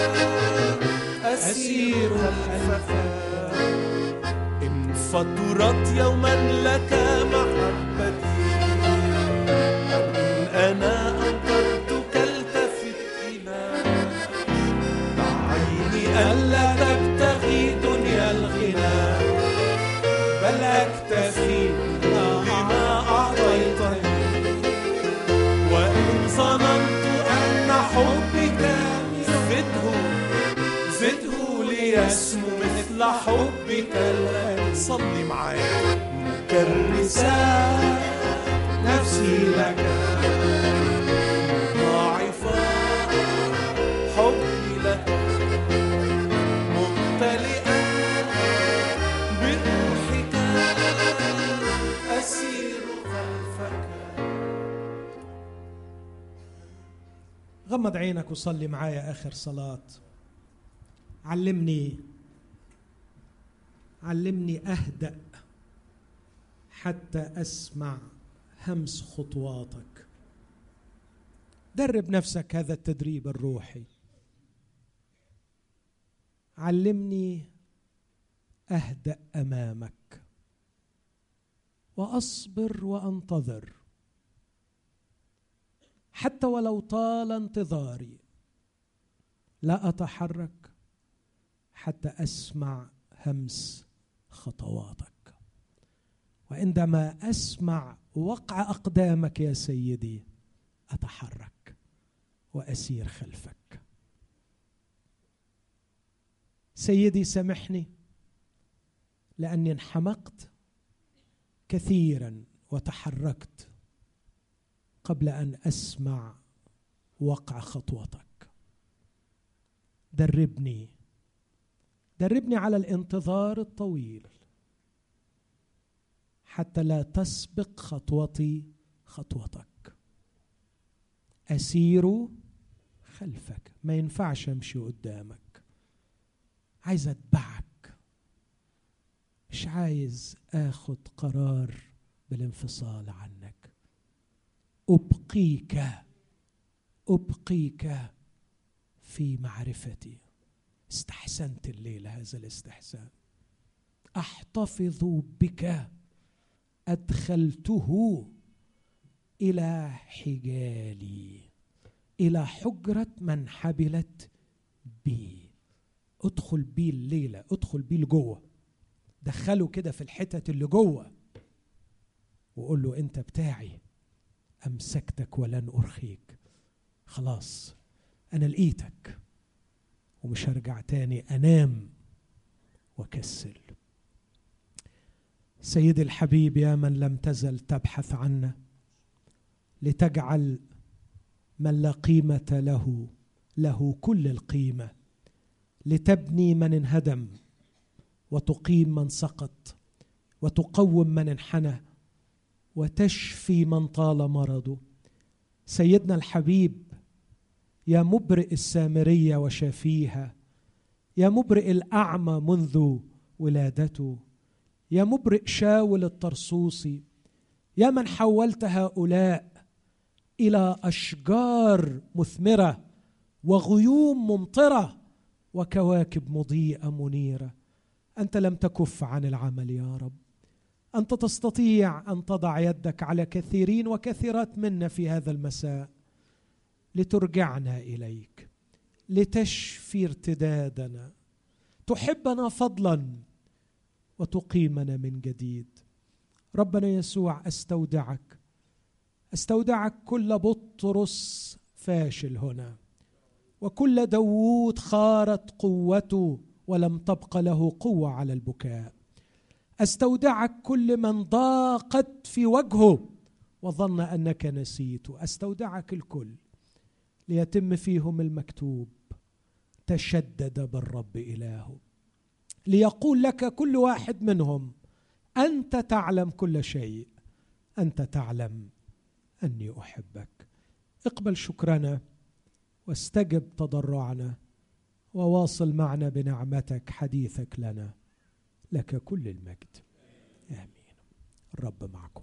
أسير خلفك إن فطرت يوما لك محبتي أن أنا أنكرتك التفت إلى عيني ألا تبتغي دنيا الغنى بل أكتفي بما أعطيتني وإن ظننت أن حبك زده زده ليسمو مثل حبك الآن صلي معايا مكرسا نفسي لك ضاعفا حبي لك ممتلئا بروحك أسير خلفك غمض عينك وصلي معايا اخر صلاه علمني علمني اهدا حتى اسمع همس خطواتك درب نفسك هذا التدريب الروحي علمني اهدا امامك واصبر وانتظر حتى ولو طال انتظاري لا اتحرك حتى اسمع همس خطواتك وعندما اسمع وقع اقدامك يا سيدي اتحرك واسير خلفك سيدي سامحني لاني انحمقت كثيرا وتحركت قبل ان اسمع وقع خطوتك دربني دربني على الانتظار الطويل حتى لا تسبق خطوتي خطوتك اسير خلفك ما ينفعش امشي قدامك عايز اتبعك مش عايز اخد قرار بالانفصال عنك ابقيك ابقيك في معرفتي استحسنت الليله هذا الاستحسان احتفظ بك ادخلته الى حجالي الى حجره من حبلت بي ادخل بيه الليله ادخل بيه لجوه دخله كده في الحتت اللي جوه وقول له انت بتاعي امسكتك ولن ارخيك خلاص انا لقيتك ومش هرجع تاني انام واكسل سيدي الحبيب يا من لم تزل تبحث عنا لتجعل من لا قيمه له له كل القيمه لتبني من انهدم وتقيم من سقط وتقوم من انحنى وتشفي من طال مرضه سيدنا الحبيب يا مبرئ السامريه وشافيها يا مبرئ الاعمى منذ ولادته يا مبرئ شاول الطرسوسي يا من حولت هؤلاء الى اشجار مثمره وغيوم ممطره وكواكب مضيئه منيره انت لم تكف عن العمل يا رب انت تستطيع ان تضع يدك على كثيرين وكثيرات منا في هذا المساء لترجعنا اليك لتشفي ارتدادنا تحبنا فضلا وتقيمنا من جديد ربنا يسوع استودعك استودعك كل بطرس فاشل هنا وكل داوود خارت قوته ولم تبق له قوه على البكاء استودعك كل من ضاقت في وجهه وظن انك نسيته استودعك الكل ليتم فيهم المكتوب تشدد بالرب الهه ليقول لك كل واحد منهم انت تعلم كل شيء انت تعلم اني احبك اقبل شكرنا واستجب تضرعنا وواصل معنا بنعمتك حديثك لنا لك كل المجد امين الرب معكم